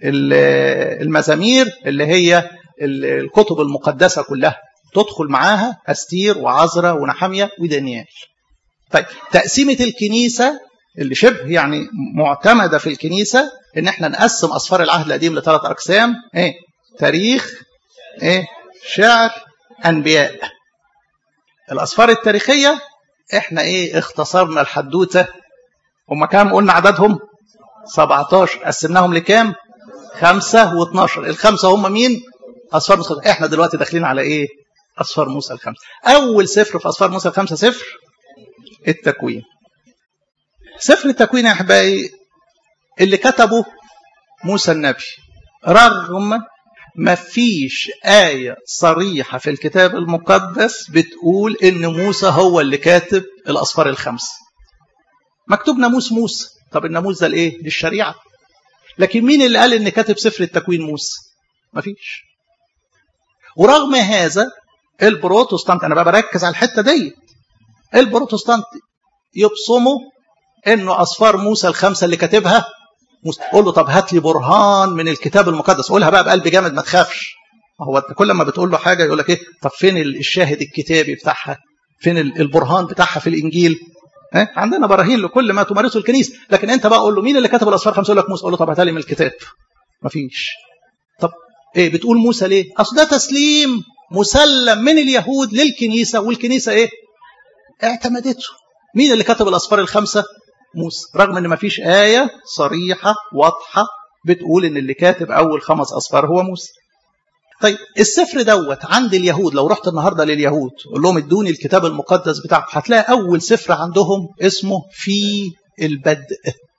المزامير اللي هي الكتب المقدسه كلها تدخل معاها استير وعزرا ونحميه ودانيال طيب تقسيمه الكنيسه اللي شبه يعني معتمده في الكنيسه ان احنا نقسم اسفار العهد القديم لثلاث اقسام ايه تاريخ ايه شعر انبياء الاسفار التاريخيه احنا ايه اختصرنا الحدوته هم كام قلنا عددهم 17 قسمناهم لكام خمسة و12 الخمسة هم مين أسفار موسى احنا دلوقتي داخلين على ايه أسفار موسى الخمسة أول سفر في أسفار موسى الخمسة سفر التكوين سفر التكوين يا أحبائي اللي كتبه موسى النبي رغم ما فيش آية صريحة في الكتاب المقدس بتقول إن موسى هو اللي كاتب الأسفار الخمس مكتوب ناموس موسى طب الناموس ده لإيه؟ للشريعة لكن مين اللي قال إن كاتب سفر التكوين موسى؟ مفيش ورغم هذا البروتستانت أنا بقى بركز على الحتة دي البروتستانت يبصموا إنه أسفار موسى الخمسة اللي كاتبها موسى قول له طب هات لي برهان من الكتاب المقدس قولها بقى بقلب جامد ما تخافش هو كل ما بتقول له حاجه يقول لك ايه طب فين الشاهد الكتابي بتاعها فين البرهان بتاعها في الانجيل ها عندنا براهين لكل ما تمارسه الكنيسه لكن انت بقى قول له مين اللي كتب الاسفار خمسه يقول لك موسى قول له طب هاتها لي من الكتاب مفيش طب ايه بتقول موسى ليه اصل ده تسليم مسلم من اليهود للكنيسه والكنيسه ايه اعتمدته مين اللي كتب الاسفار الخمسه موسى رغم ان مفيش آية صريحة واضحة بتقول ان اللي كاتب اول خمس اصفار هو موسى طيب السفر دوت عند اليهود لو رحت النهارده لليهود قول لهم ادوني الكتاب المقدس بتاعكم هتلاقي اول سفر عندهم اسمه في البدء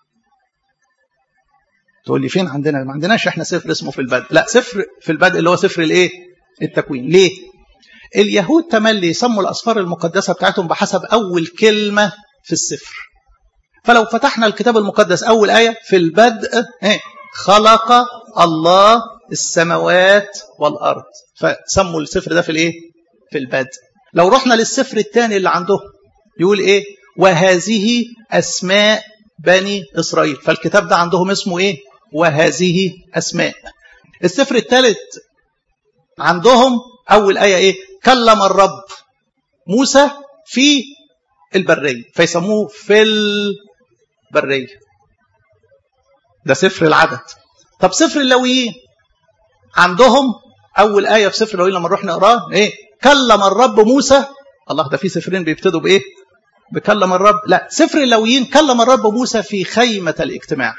تقول لي فين عندنا ما عندناش احنا سفر اسمه في البدء لا سفر في البدء اللي هو سفر الايه التكوين ليه اليهود تملي يسموا الاسفار المقدسه بتاعتهم بحسب اول كلمه في السفر فلو فتحنا الكتاب المقدس أول آية في البدء خلق الله السماوات والأرض فسموا السفر ده في الإيه؟ في البدء لو رحنا للسفر الثاني اللي عنده يقول إيه؟ وهذه أسماء بني إسرائيل فالكتاب ده عندهم اسمه إيه؟ وهذه أسماء السفر الثالث عندهم أول آية إيه؟ كلم الرب موسى في البرية فيسموه في البرية ده سفر العدد طب سفر اللويين عندهم أول آية في سفر اللويين لما نروح نقراه إيه كلم الرب موسى الله ده في سفرين بيبتدوا بإيه بكلم الرب لا سفر اللويين كلم الرب موسى في خيمة الاجتماع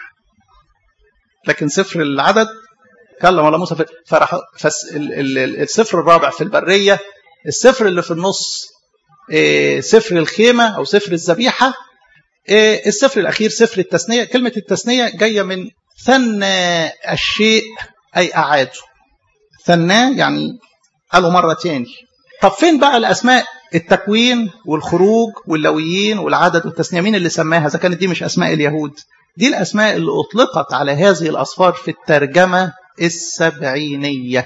لكن سفر العدد كلم الله موسى في فرح فس السفر الرابع في البرية السفر اللي في النص سفر الخيمة أو سفر الذبيحة السفر الأخير سفر التثنية كلمة التثنية جاية من ثنى الشيء أي أعاده ثناه يعني قالوا مرة تاني طب فين بقى الأسماء التكوين والخروج واللويين والعدد والتثنية مين اللي سماها إذا كانت دي مش أسماء اليهود دي الأسماء اللي أطلقت على هذه الأصفار في الترجمة السبعينية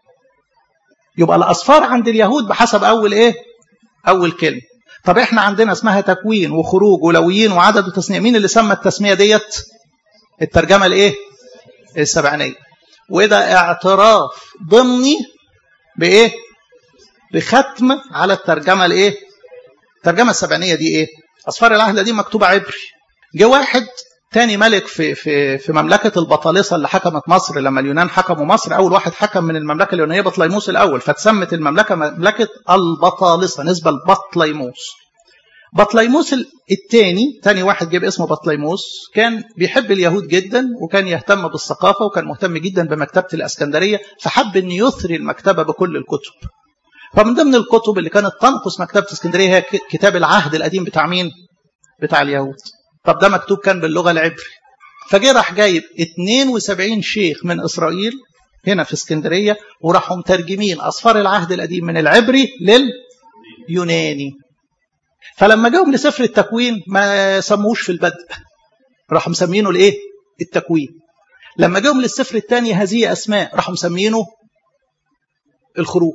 يبقى الأصفار عند اليهود بحسب أول إيه أول كلمة طب إحنا عندنا اسمها تكوين وخروج ولويين وعدد وتسمية مين اللي سمى التسمية ديت الترجمة الإيه السبعينية وده اعتراف ضمني بإيه بختم على الترجمة الإيه الترجمة السبعينية دي إيه أصفار العهد دي مكتوبة عبري جه واحد تاني ملك في في في مملكه البطالسه اللي حكمت مصر لما اليونان حكموا مصر اول واحد حكم من المملكه اليونانيه بطليموس الاول فتسمت المملكه مملكه البطالسه نسبه لبطليموس بطليموس الثاني ثاني واحد جاب اسمه بطليموس كان بيحب اليهود جدا وكان يهتم بالثقافة وكان مهتم جدا بمكتبة الأسكندرية فحب أن يثري المكتبة بكل الكتب فمن ضمن الكتب اللي كانت تنقص مكتبة اسكندرية هي كتاب العهد القديم بتاع مين؟ بتاع اليهود طب ده مكتوب كان باللغة العبري فجه راح جايب 72 شيخ من إسرائيل هنا في اسكندرية وراحوا مترجمين أصفار العهد القديم من العبري لليوناني فلما جاهم لسفر التكوين ما سموش في البدء راحوا مسمينه الايه التكوين لما جاهم للسفر الثاني هذه اسماء راحوا مسمينه الخروج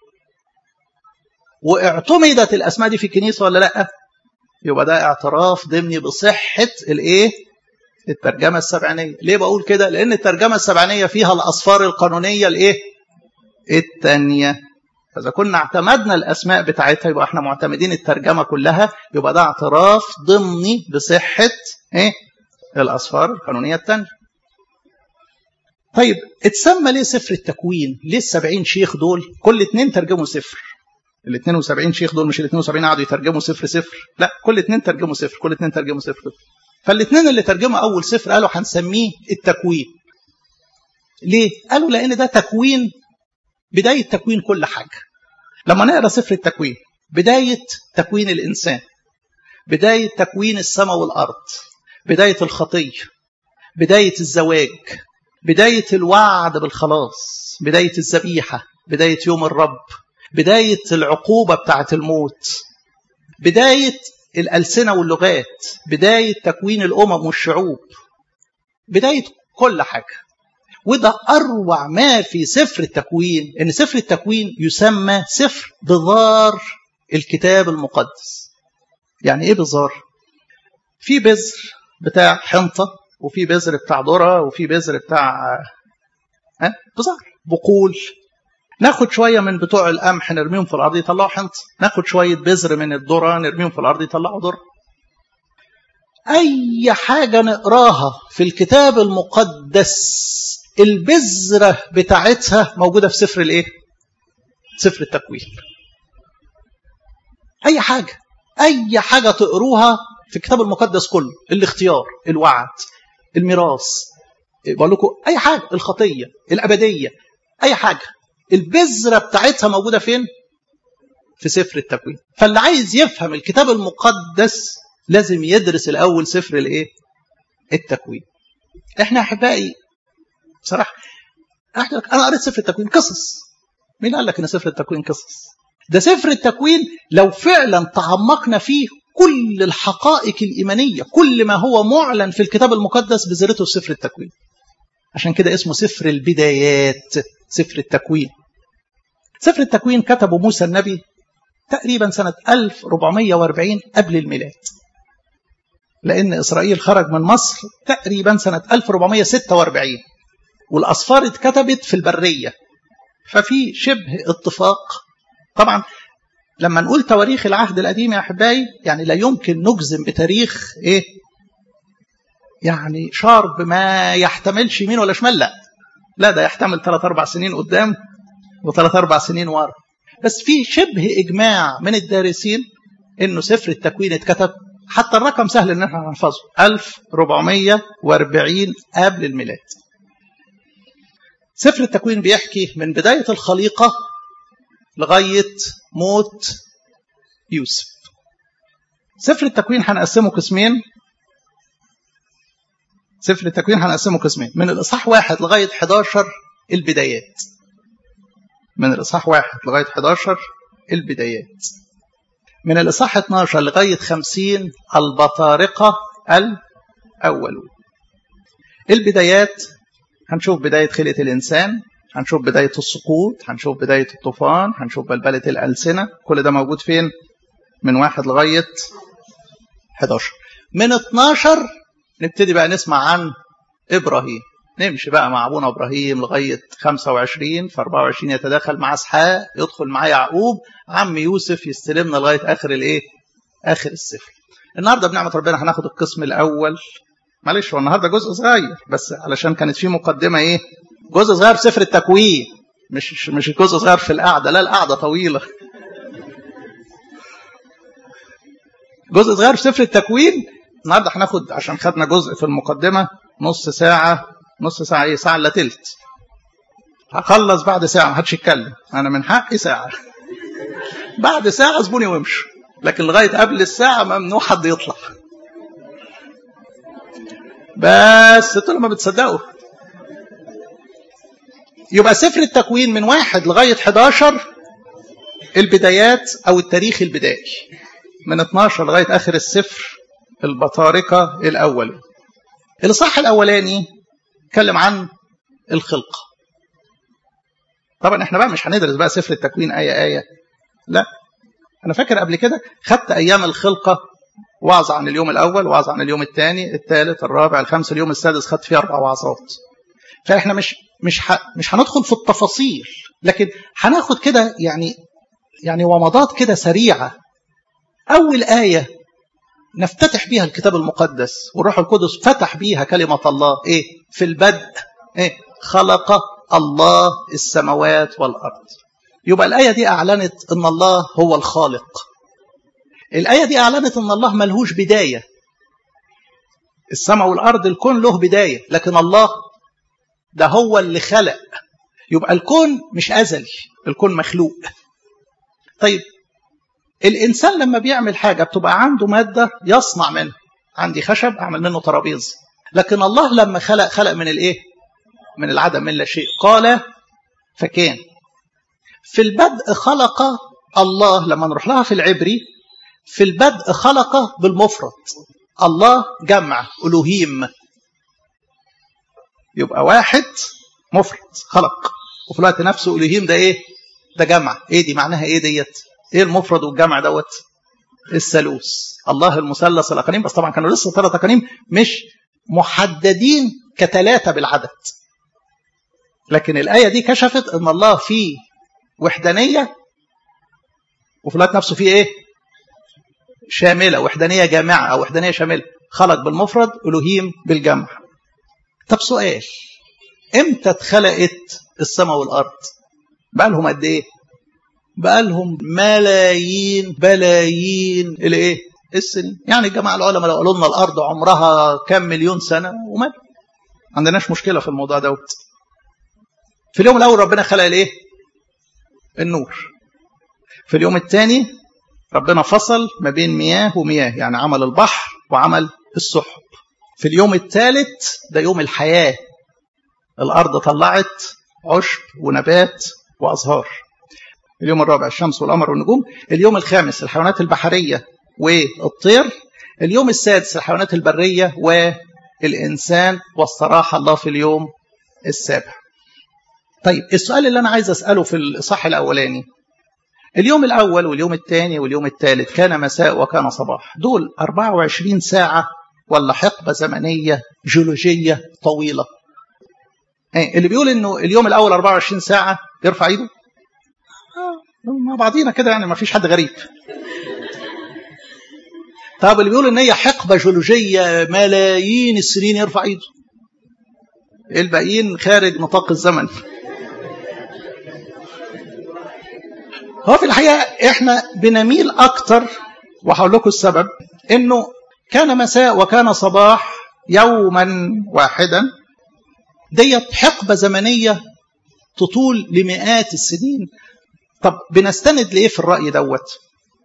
واعتمدت الاسماء دي في الكنيسه ولا لا يبقى ده اعتراف ضمني بصحه الايه الترجمه السبعينيه ليه بقول كده لان الترجمه السبعينيه فيها الاصفار القانونيه الايه الثانيه فإذا كنا اعتمدنا الأسماء بتاعتها يبقى احنا معتمدين الترجمة كلها يبقى ده اعتراف ضمني بصحة ايه الأصفار القانونية الثانية طيب اتسمى ليه سفر التكوين ليه السبعين شيخ دول كل اتنين ترجموا سفر ال 72 شيخ دول مش ال 72 قعدوا يترجموا سفر سفر لا كل اتنين ترجموا سفر كل اتنين ترجموا سفر فالاثنين اللي ترجموا اول سفر قالوا هنسميه التكوين ليه قالوا لان ده تكوين بداية تكوين كل حاجة لما نقرأ سفر التكوين بداية تكوين الإنسان بداية تكوين السماء والأرض بداية الخطية بداية الزواج بداية الوعد بالخلاص بداية الذبيحة بداية يوم الرب بداية العقوبة بتاعة الموت بداية الألسنة واللغات بداية تكوين الأمم والشعوب بداية كل حاجة وده أروع ما في سفر التكوين إن سفر التكوين يسمى سفر بذار الكتاب المقدس يعني إيه بذار؟ في بذر بتاع حنطة وفي بذر بتاع ذرة وفي بذر بتاع ها بذار بقول ناخد شوية من بتوع القمح نرميهم في الأرض يطلعوا حنطة ناخد شوية بذر من الذرة نرميهم في الأرض يطلعوا ذرة أي حاجة نقراها في الكتاب المقدس البذرة بتاعتها موجودة في سفر الايه سفر التكوين اي حاجة اي حاجة تقروها في الكتاب المقدس كله الاختيار الوعد الميراث بقول لكم اي حاجة الخطية الابدية اي حاجة البذرة بتاعتها موجودة فين في سفر التكوين فاللي عايز يفهم الكتاب المقدس لازم يدرس الاول سفر الايه التكوين احنا احبائي بصراحه انا قريت سفر التكوين قصص مين قال لك ان سفر التكوين قصص ده سفر التكوين لو فعلا تعمقنا فيه كل الحقائق الايمانيه كل ما هو معلن في الكتاب المقدس بذرته في سفر التكوين عشان كده اسمه سفر البدايات سفر التكوين سفر التكوين كتبه موسى النبي تقريبا سنة 1440 قبل الميلاد لأن إسرائيل خرج من مصر تقريبا سنة 1446 والأصفار اتكتبت في البرية ففي شبه اتفاق طبعا لما نقول تواريخ العهد القديم يا أحبائي يعني لا يمكن نجزم بتاريخ إيه يعني شارب ما يحتملش يمين ولا شمال لا لا ده يحتمل ثلاث أربع سنين قدام وثلاث أربع سنين ورا بس في شبه إجماع من الدارسين إنه سفر التكوين اتكتب حتى الرقم سهل إن احنا نحفظه 1440 قبل الميلاد سفر التكوين بيحكي من بداية الخليقة لغاية موت يوسف سفر التكوين هنقسمه قسمين سفر التكوين هنقسمه قسمين من الإصحاح واحد لغاية 11 البدايات من الإصحاح واحد لغاية 11 البدايات من الإصحاح 12 لغاية 50 البطارقة الأولون البدايات هنشوف بداية خلقة الإنسان هنشوف بداية السقوط هنشوف بداية الطوفان هنشوف بلبلة الألسنة كل ده موجود فين من واحد لغاية 11 من 12 نبتدي بقى نسمع عن إبراهيم نمشي بقى مع أبونا إبراهيم لغاية 25 في 24 يتداخل مع إسحاق يدخل مع يعقوب عم يوسف يستلمنا لغاية آخر الإيه آخر السفر النهاردة بنعمة ربنا هناخد القسم الأول معلش هو النهارده جزء صغير بس علشان كانت في مقدمه ايه جزء صغير في سفر التكوين مش مش جزء صغير في القعده لا القعده طويله جزء صغير في سفر التكوين النهارده هناخد عشان خدنا جزء في المقدمه نص ساعه نص ساعه ايه ساعه الا تلت هخلص بعد ساعه ما حدش يتكلم انا من حقي ساعه بعد ساعه زبوني وامشوا لكن لغايه قبل الساعه ممنوع حد يطلع بس انتوا لما بتصدقوا يبقى سفر التكوين من واحد لغايه 11 البدايات او التاريخ البدائي من 12 لغايه اخر السفر البطاركه الاول الاصحاح الاولاني اتكلم عن الخلقه طبعا احنا بقى مش هندرس بقى سفر التكوين ايه ايه لا انا فاكر قبل كده خدت ايام الخلقه وعظ عن اليوم الاول وعظ عن اليوم الثاني الثالث الرابع الخامس اليوم السادس خدت فيه اربع وعظات فاحنا مش مش ح... مش هندخل في التفاصيل لكن هناخد كده يعني يعني ومضات كده سريعه اول ايه نفتتح بيها الكتاب المقدس والروح القدس فتح بيها كلمه الله ايه في البدء ايه خلق الله السماوات والارض يبقى الايه دي اعلنت ان الله هو الخالق الآية دي أعلنت أن الله ملهوش بداية السماء والأرض الكون له بداية لكن الله ده هو اللي خلق يبقى الكون مش أزلي الكون مخلوق طيب الإنسان لما بيعمل حاجة بتبقى عنده مادة يصنع منها عندي خشب أعمل منه ترابيزة لكن الله لما خلق خلق من الإيه من العدم من لا شيء قال فكان في البدء خلق الله لما نروح لها في العبري في البدء خلق بالمفرد الله جمع ألوهيم يبقى واحد مفرد خلق وفي الوقت نفسه ألوهيم ده إيه ده جمع إيه دي معناها إيه ديت إيه المفرد والجمع دوت الثالوث الله المثلث الأقانيم بس طبعا كانوا لسه ثلاث أقانيم مش محددين كثلاثة بالعدد لكن الآية دي كشفت أن الله فيه وحدانية وفي الوقت نفسه فيه إيه شاملة وحدانية جامعة أو وحدانية شاملة خلق بالمفرد ألوهيم بالجمع طب سؤال امتى اتخلقت السماء والأرض بقى لهم قد ايه بقى لهم ملايين بلايين الايه السنين يعني الجماعة العلماء لو قالوا لنا الأرض عمرها كام مليون سنة وما عندناش مشكلة في الموضوع دوت في اليوم الأول ربنا خلق الايه النور في اليوم الثاني ربنا فصل ما بين مياه ومياه يعني عمل البحر وعمل السحب في اليوم الثالث ده يوم الحياة الأرض طلعت عشب ونبات وأزهار اليوم الرابع الشمس والقمر والنجوم اليوم الخامس الحيوانات البحرية والطير اليوم السادس الحيوانات البرية والإنسان واستراح الله في اليوم السابع طيب السؤال اللي أنا عايز أسأله في الإصحاح الأولاني اليوم الأول واليوم الثاني واليوم الثالث كان مساء وكان صباح دول 24 ساعة ولا حقبة زمنية جيولوجية طويلة اللي بيقول انه اليوم الاول 24 ساعة يرفع ايده مع بعضينا كده يعني ما فيش حد غريب طب اللي بيقول ان هي حقبة جيولوجية ملايين السنين يرفع ايده الباقيين خارج نطاق الزمن هو في الحقيقة احنا بنميل اكتر وهقول لكم السبب انه كان مساء وكان صباح يوما واحدا ديت حقبة زمنية تطول لمئات السنين طب بنستند لإيه في الرأي دوت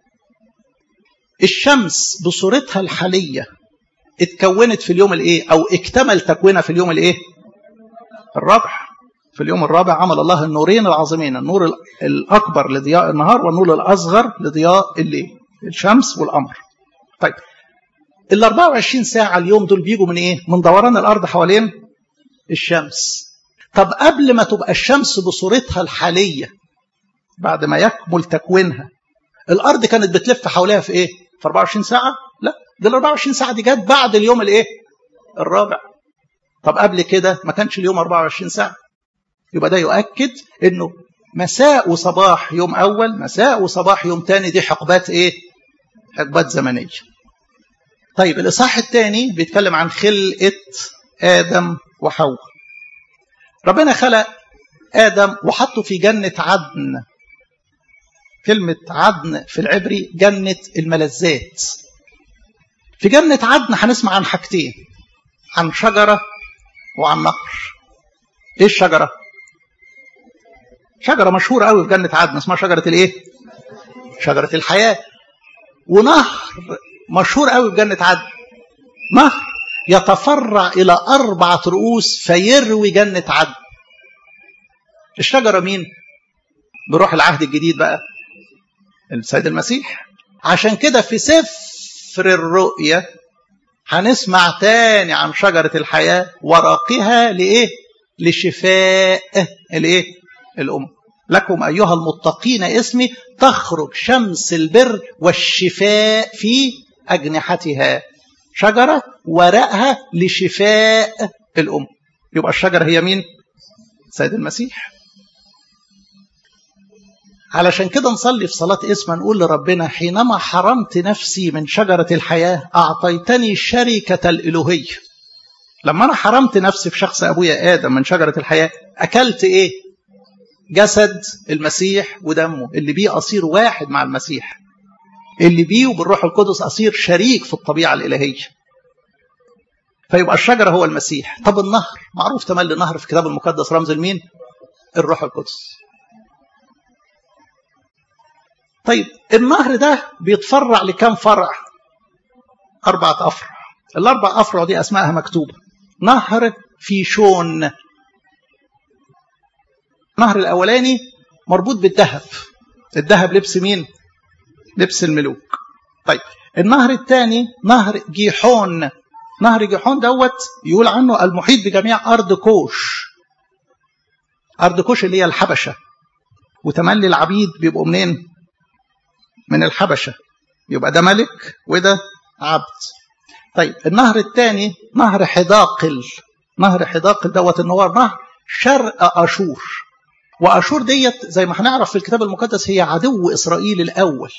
الشمس بصورتها الحالية اتكونت في اليوم الايه او اكتمل تكوينها في اليوم الايه الرابع في اليوم الرابع عمل الله النورين العظيمين النور الأكبر لضياء النهار والنور الأصغر لضياء الليل الشمس والقمر طيب ال 24 ساعة اليوم دول بيجوا من إيه؟ من دوران الأرض حوالين الشمس طب قبل ما تبقى الشمس بصورتها الحالية بعد ما يكمل تكوينها الأرض كانت بتلف حواليها في إيه؟ في 24 ساعة؟ لا دي ال 24 ساعة دي جت بعد اليوم الإيه؟ الرابع طب قبل كده ما كانش اليوم 24 ساعة يبقى ده يؤكد انه مساء وصباح يوم اول مساء وصباح يوم تاني دي حقبات ايه حقبات زمنيه طيب الاصحاح الثاني بيتكلم عن خلقه ادم وحواء ربنا خلق ادم وحطه في جنه عدن كلمه عدن في العبري جنه الملذات في جنة عدن هنسمع عن حاجتين عن شجرة وعن نهر ايه الشجرة شجرة مشهورة قوي في جنة عدن اسمها شجرة الايه شجرة الحياة ونهر مشهور قوي في جنة عدن نهر يتفرع إلى أربعة رؤوس فيروي جنة عدن الشجرة مين بروح العهد الجديد بقى السيد المسيح عشان كده في سفر الرؤيا هنسمع تاني عن شجرة الحياة ورقها لإيه لشفاء الإيه الأمم لكم أيها المتقين اسمي تخرج شمس البر والشفاء في أجنحتها شجرة ورقها لشفاء الأم يبقى الشجرة هي مين سيد المسيح علشان كده نصلي في صلاة اسم نقول لربنا حينما حرمت نفسي من شجرة الحياة أعطيتني شركة الإلوهية لما أنا حرمت نفسي في شخص أبويا آدم من شجرة الحياة أكلت إيه جسد المسيح ودمه اللي بيه أصير واحد مع المسيح اللي بيه وبالروح القدس أصير شريك في الطبيعة الإلهية فيبقى الشجرة هو المسيح طب النهر معروف تملي نهر في الكتاب المقدس رمز المين الروح القدس طيب النهر ده بيتفرع لكم فرع أربعة أفرع الأربع أفرع دي أسمائها مكتوبة نهر فيشون النهر الأولاني مربوط بالذهب الذهب لبس مين لبس الملوك طيب النهر الثاني نهر جيحون نهر جيحون دوت يقول عنه المحيط بجميع أرض كوش أرض كوش اللي هي الحبشة وتملي العبيد بيبقوا منين من الحبشة يبقى ده ملك وده عبد طيب النهر الثاني نهر حداقل نهر حداقل دوت ان هو نهر شرق اشور واشور ديت زي ما هنعرف في الكتاب المقدس هي عدو اسرائيل الاول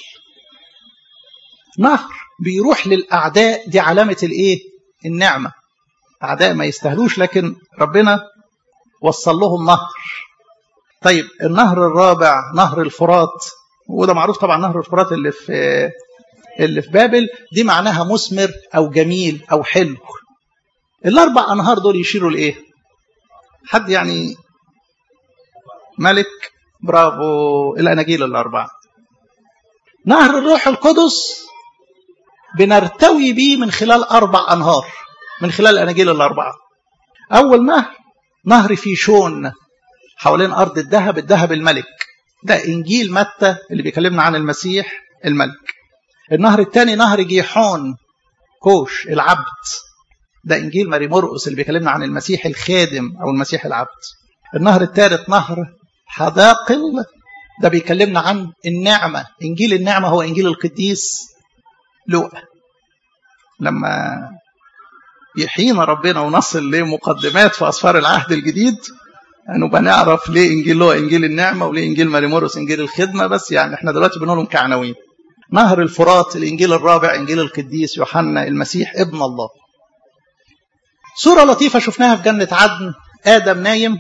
نهر بيروح للاعداء دي علامه الايه النعمه اعداء ما يستاهلوش لكن ربنا وصل لهم نهر طيب النهر الرابع نهر الفرات وده معروف طبعا نهر الفرات اللي في اللي في بابل دي معناها مثمر او جميل او حلو الاربع انهار دول يشيروا لايه حد يعني ملك برافو الاناجيل الاربعه نهر الروح القدس بنرتوي بيه من خلال اربع انهار من خلال الاناجيل الاربعه اول نهر نهر فيشون حوالين ارض الذهب الذهب الملك ده انجيل متى اللي بيكلمنا عن المسيح الملك النهر الثاني نهر جيحون كوش العبد ده انجيل ماري مرقس اللي بيكلمنا عن المسيح الخادم او المسيح العبد النهر الثالث نهر حداقل ده بيكلمنا عن النعمه انجيل النعمه هو انجيل القديس لوقا لما يحيينا ربنا ونصل لمقدمات في اسفار العهد الجديد هنبقى يعني نعرف ليه انجيل لوقا انجيل النعمه وليه انجيل ماري مرقس انجيل الخدمه بس يعني احنا دلوقتي بنقولهم كعناوين نهر الفرات الإنجيل الرابع إنجيل القديس يوحنا المسيح ابن الله صورة لطيفة شفناها في جنة عدن آدم نايم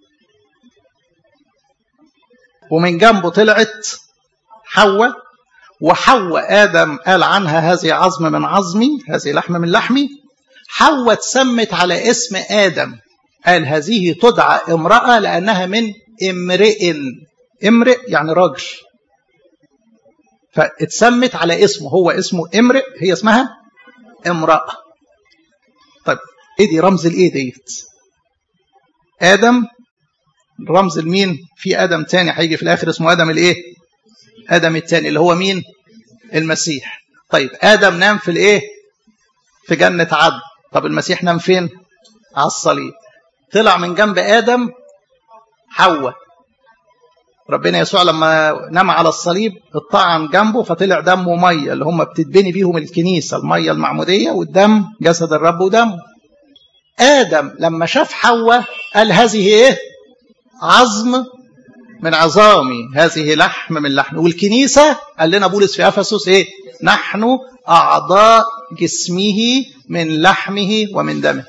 ومن جنبه طلعت حواء وحواء آدم قال عنها هذه عظم من عظمي هذه لحم من لحمي حواء اتسمت على اسم آدم قال هذه تدعى امرأة لأنها من امرئ امرئ يعني راجل فاتسمت على اسمه هو اسمه امرئ هي اسمها امرأة طيب ايه دي رمز الايه ديت ادم رمز المين في ادم تاني هيجي في الاخر اسمه ادم الايه ادم التاني اللي هو مين المسيح طيب ادم نام في الايه في جنة عدن طب المسيح نام فين على الصليب طلع من جنب ادم حواء ربنا يسوع لما نام على الصليب اتطعن جنبه فطلع دم وميه اللي هم بتتبني بيهم الكنيسه الميه المعموديه والدم جسد الرب ودمه ادم لما شاف حواء قال هذه ايه عظم من عظامي هذه لحم من لحم والكنيسه قال لنا بولس في افسس ايه نحن اعضاء جسمه من لحمه ومن دمه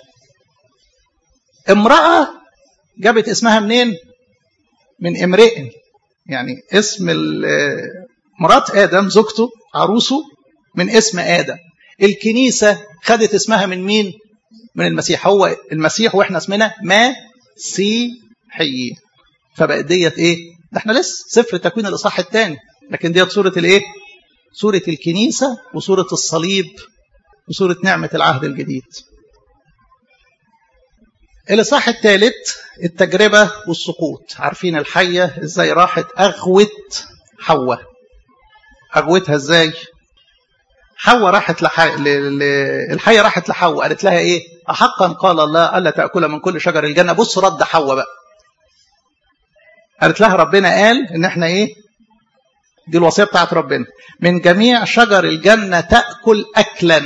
امراه جابت اسمها منين من امرئ يعني اسم مرات آدم زوجته عروسه من اسم آدم الكنيسة خدت اسمها من مين من المسيح هو المسيح واحنا اسمنا مسيحيين فبقت ديت ايه ده احنا لسه سفر تكوين الاصحاح الثاني لكن ديت سوره الايه سوره الكنيسه وسوره الصليب وسوره نعمه العهد الجديد الاصحاح الثالث التجربه والسقوط عارفين الحيه ازاي راحت اغوت حواء اغوتها ازاي حواء راحت لح... ل... ل... الحيه راحت لحواء قالت لها ايه احقا قال الله الا تاكل من كل شجر الجنه بص رد حواء بقى قالت لها ربنا قال ان احنا ايه دي الوصيه بتاعت ربنا من جميع شجر الجنه تاكل اكلا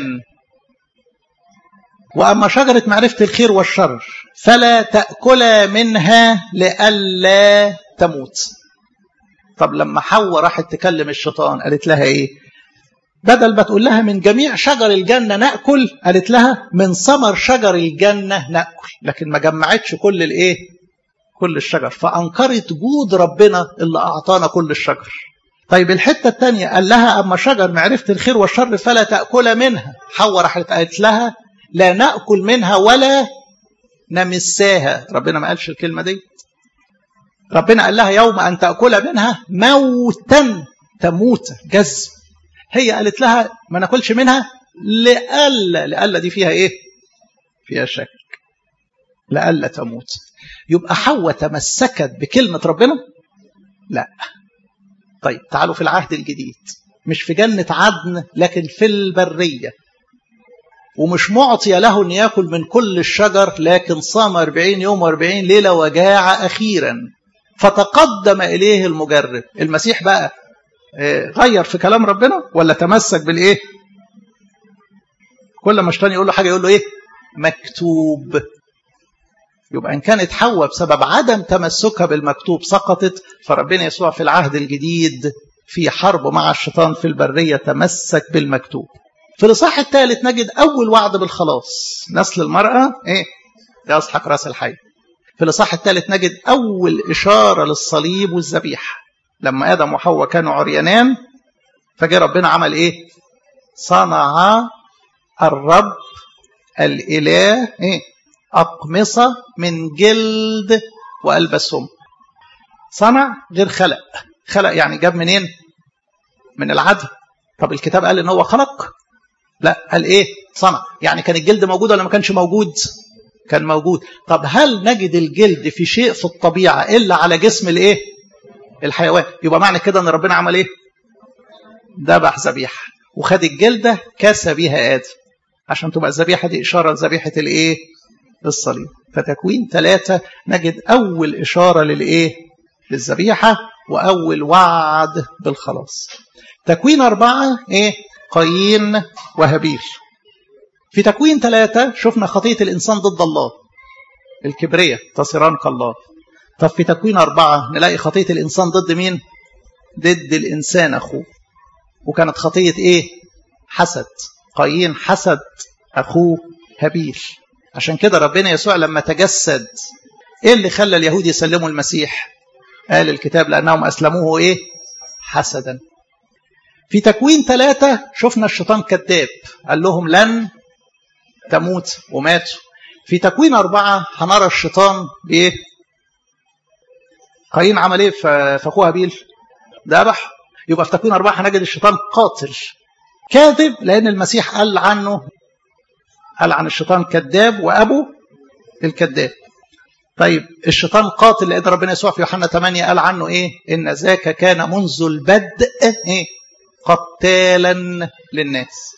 واما شجره معرفه الخير والشر فلا تاكلا منها لئلا تموت طب لما حواء راحت تكلم الشيطان قالت لها ايه بدل ما تقول لها من جميع شجر الجنة نأكل قالت لها من ثمر شجر الجنة نأكل لكن ما جمعتش كل الايه كل الشجر فأنكرت جود ربنا اللي أعطانا كل الشجر طيب الحتة الثانية قال لها أما شجر معرفة الخير والشر فلا تأكل منها حواء راحت قالت لها لا نأكل منها ولا نمساها ربنا ما قالش الكلمة دي ربنا قال لها يوم أن تأكل منها موتا تموت جزم هي قالت لها ما ناكلش منها لألا لألا دي فيها ايه فيها شك لألا تموت يبقى حواء تمسكت بكلمة ربنا لا طيب تعالوا في العهد الجديد مش في جنة عدن لكن في البرية ومش معطي له أن يأكل من كل الشجر لكن صام 40 يوم و40 ليلة وجاع أخيرا فتقدم إليه المجرب المسيح بقى غير في كلام ربنا ولا تمسك بالايه كل ما الشيطان يقول له حاجه يقول له ايه مكتوب يبقى ان كانت حواء بسبب عدم تمسكها بالمكتوب سقطت فربنا يسوع في العهد الجديد في حرب مع الشيطان في البريه تمسك بالمكتوب في الاصحاح الثالث نجد اول وعد بالخلاص نسل المراه ايه يسحق راس الحي في الاصحاح الثالث نجد اول اشاره للصليب والذبيحه لما ادم وحواء كانوا عريانان فجاء ربنا عمل ايه صنع الرب الاله ايه اقمصه من جلد والبسهم صنع غير خلق خلق يعني جاب منين من العدل طب الكتاب قال ان هو خلق لا قال ايه صنع يعني كان الجلد موجود ولا ما كانش موجود كان موجود طب هل نجد الجلد في شيء في الطبيعه الا على جسم الايه الحيوان يبقى معنى كده ان ربنا عمل ايه ذبح ذبيحه وخد الجلده كسى بيها ادم عشان تبقى الذبيحه دي اشاره لذبيحه الايه الصليب فتكوين ثلاثة نجد أول إشارة للإيه للذبيحة وأول وعد بالخلاص تكوين أربعة إيه قايين وهابيل في تكوين ثلاثة شفنا خطية الإنسان ضد الله الكبرية تصيران كالله طب في تكوين أربعة نلاقي خطية الإنسان ضد مين ضد الإنسان أخوه وكانت خطية إيه حسد قايين حسد أخوه هابيل عشان كده ربنا يسوع لما تجسد ايه اللي خلى اليهود يسلموا المسيح قال الكتاب لانهم اسلموه ايه حسدا في تكوين ثلاثة شفنا الشيطان كذاب قال لهم لن تموت وماتوا في تكوين أربعة هنرى الشيطان بإيه قايين عمل إيه في أخوه هابيل ذبح يبقى في تكوين أربعة هنجد الشيطان قاتل كاذب لأن المسيح قال عنه قال عن الشيطان كذاب وأبو الكذاب طيب الشيطان قاتل لأن ربنا يسوع في يوحنا 8 قال عنه إيه إن ذاك كان منذ البدء إيه قتالا للناس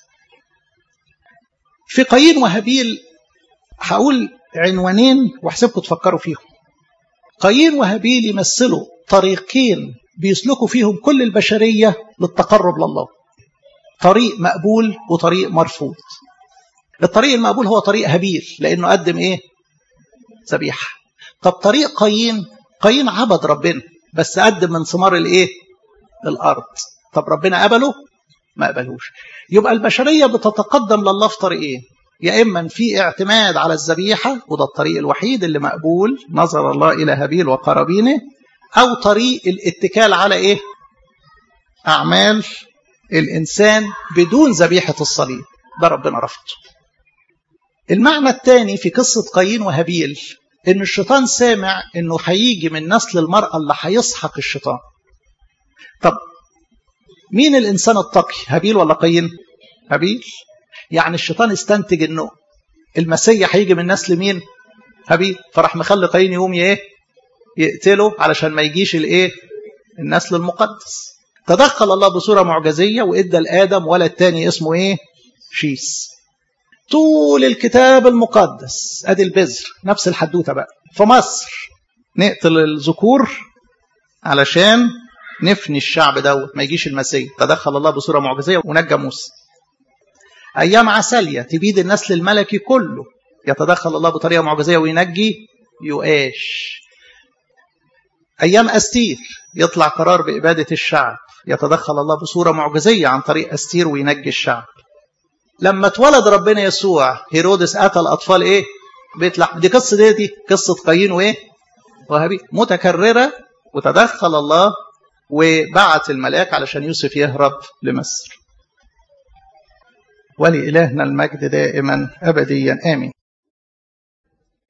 في قايين وهابيل هقول عنوانين واحسبكم تفكروا فيهم قايين وهابيل يمثلوا طريقين بيسلكوا فيهم كل البشرية للتقرب لله طريق مقبول وطريق مرفوض الطريق المقبول هو طريق هابيل لأنه قدم إيه ذبيحة طب طريق قايين قايين عبد ربنا بس قدم من ثمار الإيه الأرض طب ربنا قبله ما قبلهوش يبقى البشرية بتتقدم لله في طريقين يا إما في اعتماد على الذبيحة وده الطريق الوحيد اللي مقبول نظر الله إلى هابيل وقرابينه أو طريق الاتكال على إيه أعمال الإنسان بدون ذبيحة الصليب ده ربنا رفضه المعنى الثاني في قصة قايين وهابيل ان الشيطان سامع انه هيجي من نسل المرأة اللي هيسحق الشيطان طب مين الانسان التقي هابيل ولا قايين هابيل يعني الشيطان استنتج انه المسيح هيجي من نسل مين هابيل فراح مخلي قايين يقوم ايه يقتله علشان ما يجيش الايه النسل المقدس تدخل الله بصوره معجزيه وادى لادم ولد تاني اسمه ايه شيس طول الكتاب المقدس ادي البذر نفس الحدوته بقى في مصر نقتل الذكور علشان نفني الشعب دوت ما يجيش المسيح تدخل الله بصوره معجزيه ونجى موسى ايام عسالية تبيد النسل الملكي كله يتدخل الله بطريقه معجزيه وينجي يؤاش ايام استير يطلع قرار باباده الشعب يتدخل الله بصوره معجزيه عن طريق استير وينجي الشعب لما اتولد ربنا يسوع هيرودس قتل اطفال ايه بيت لحم دي قصه دي, دي قصه قايين وايه وهابيل متكرره وتدخل الله وبعت الملاك علشان يوسف يهرب لمصر ولإلهنا المجد دائما أبديا آمين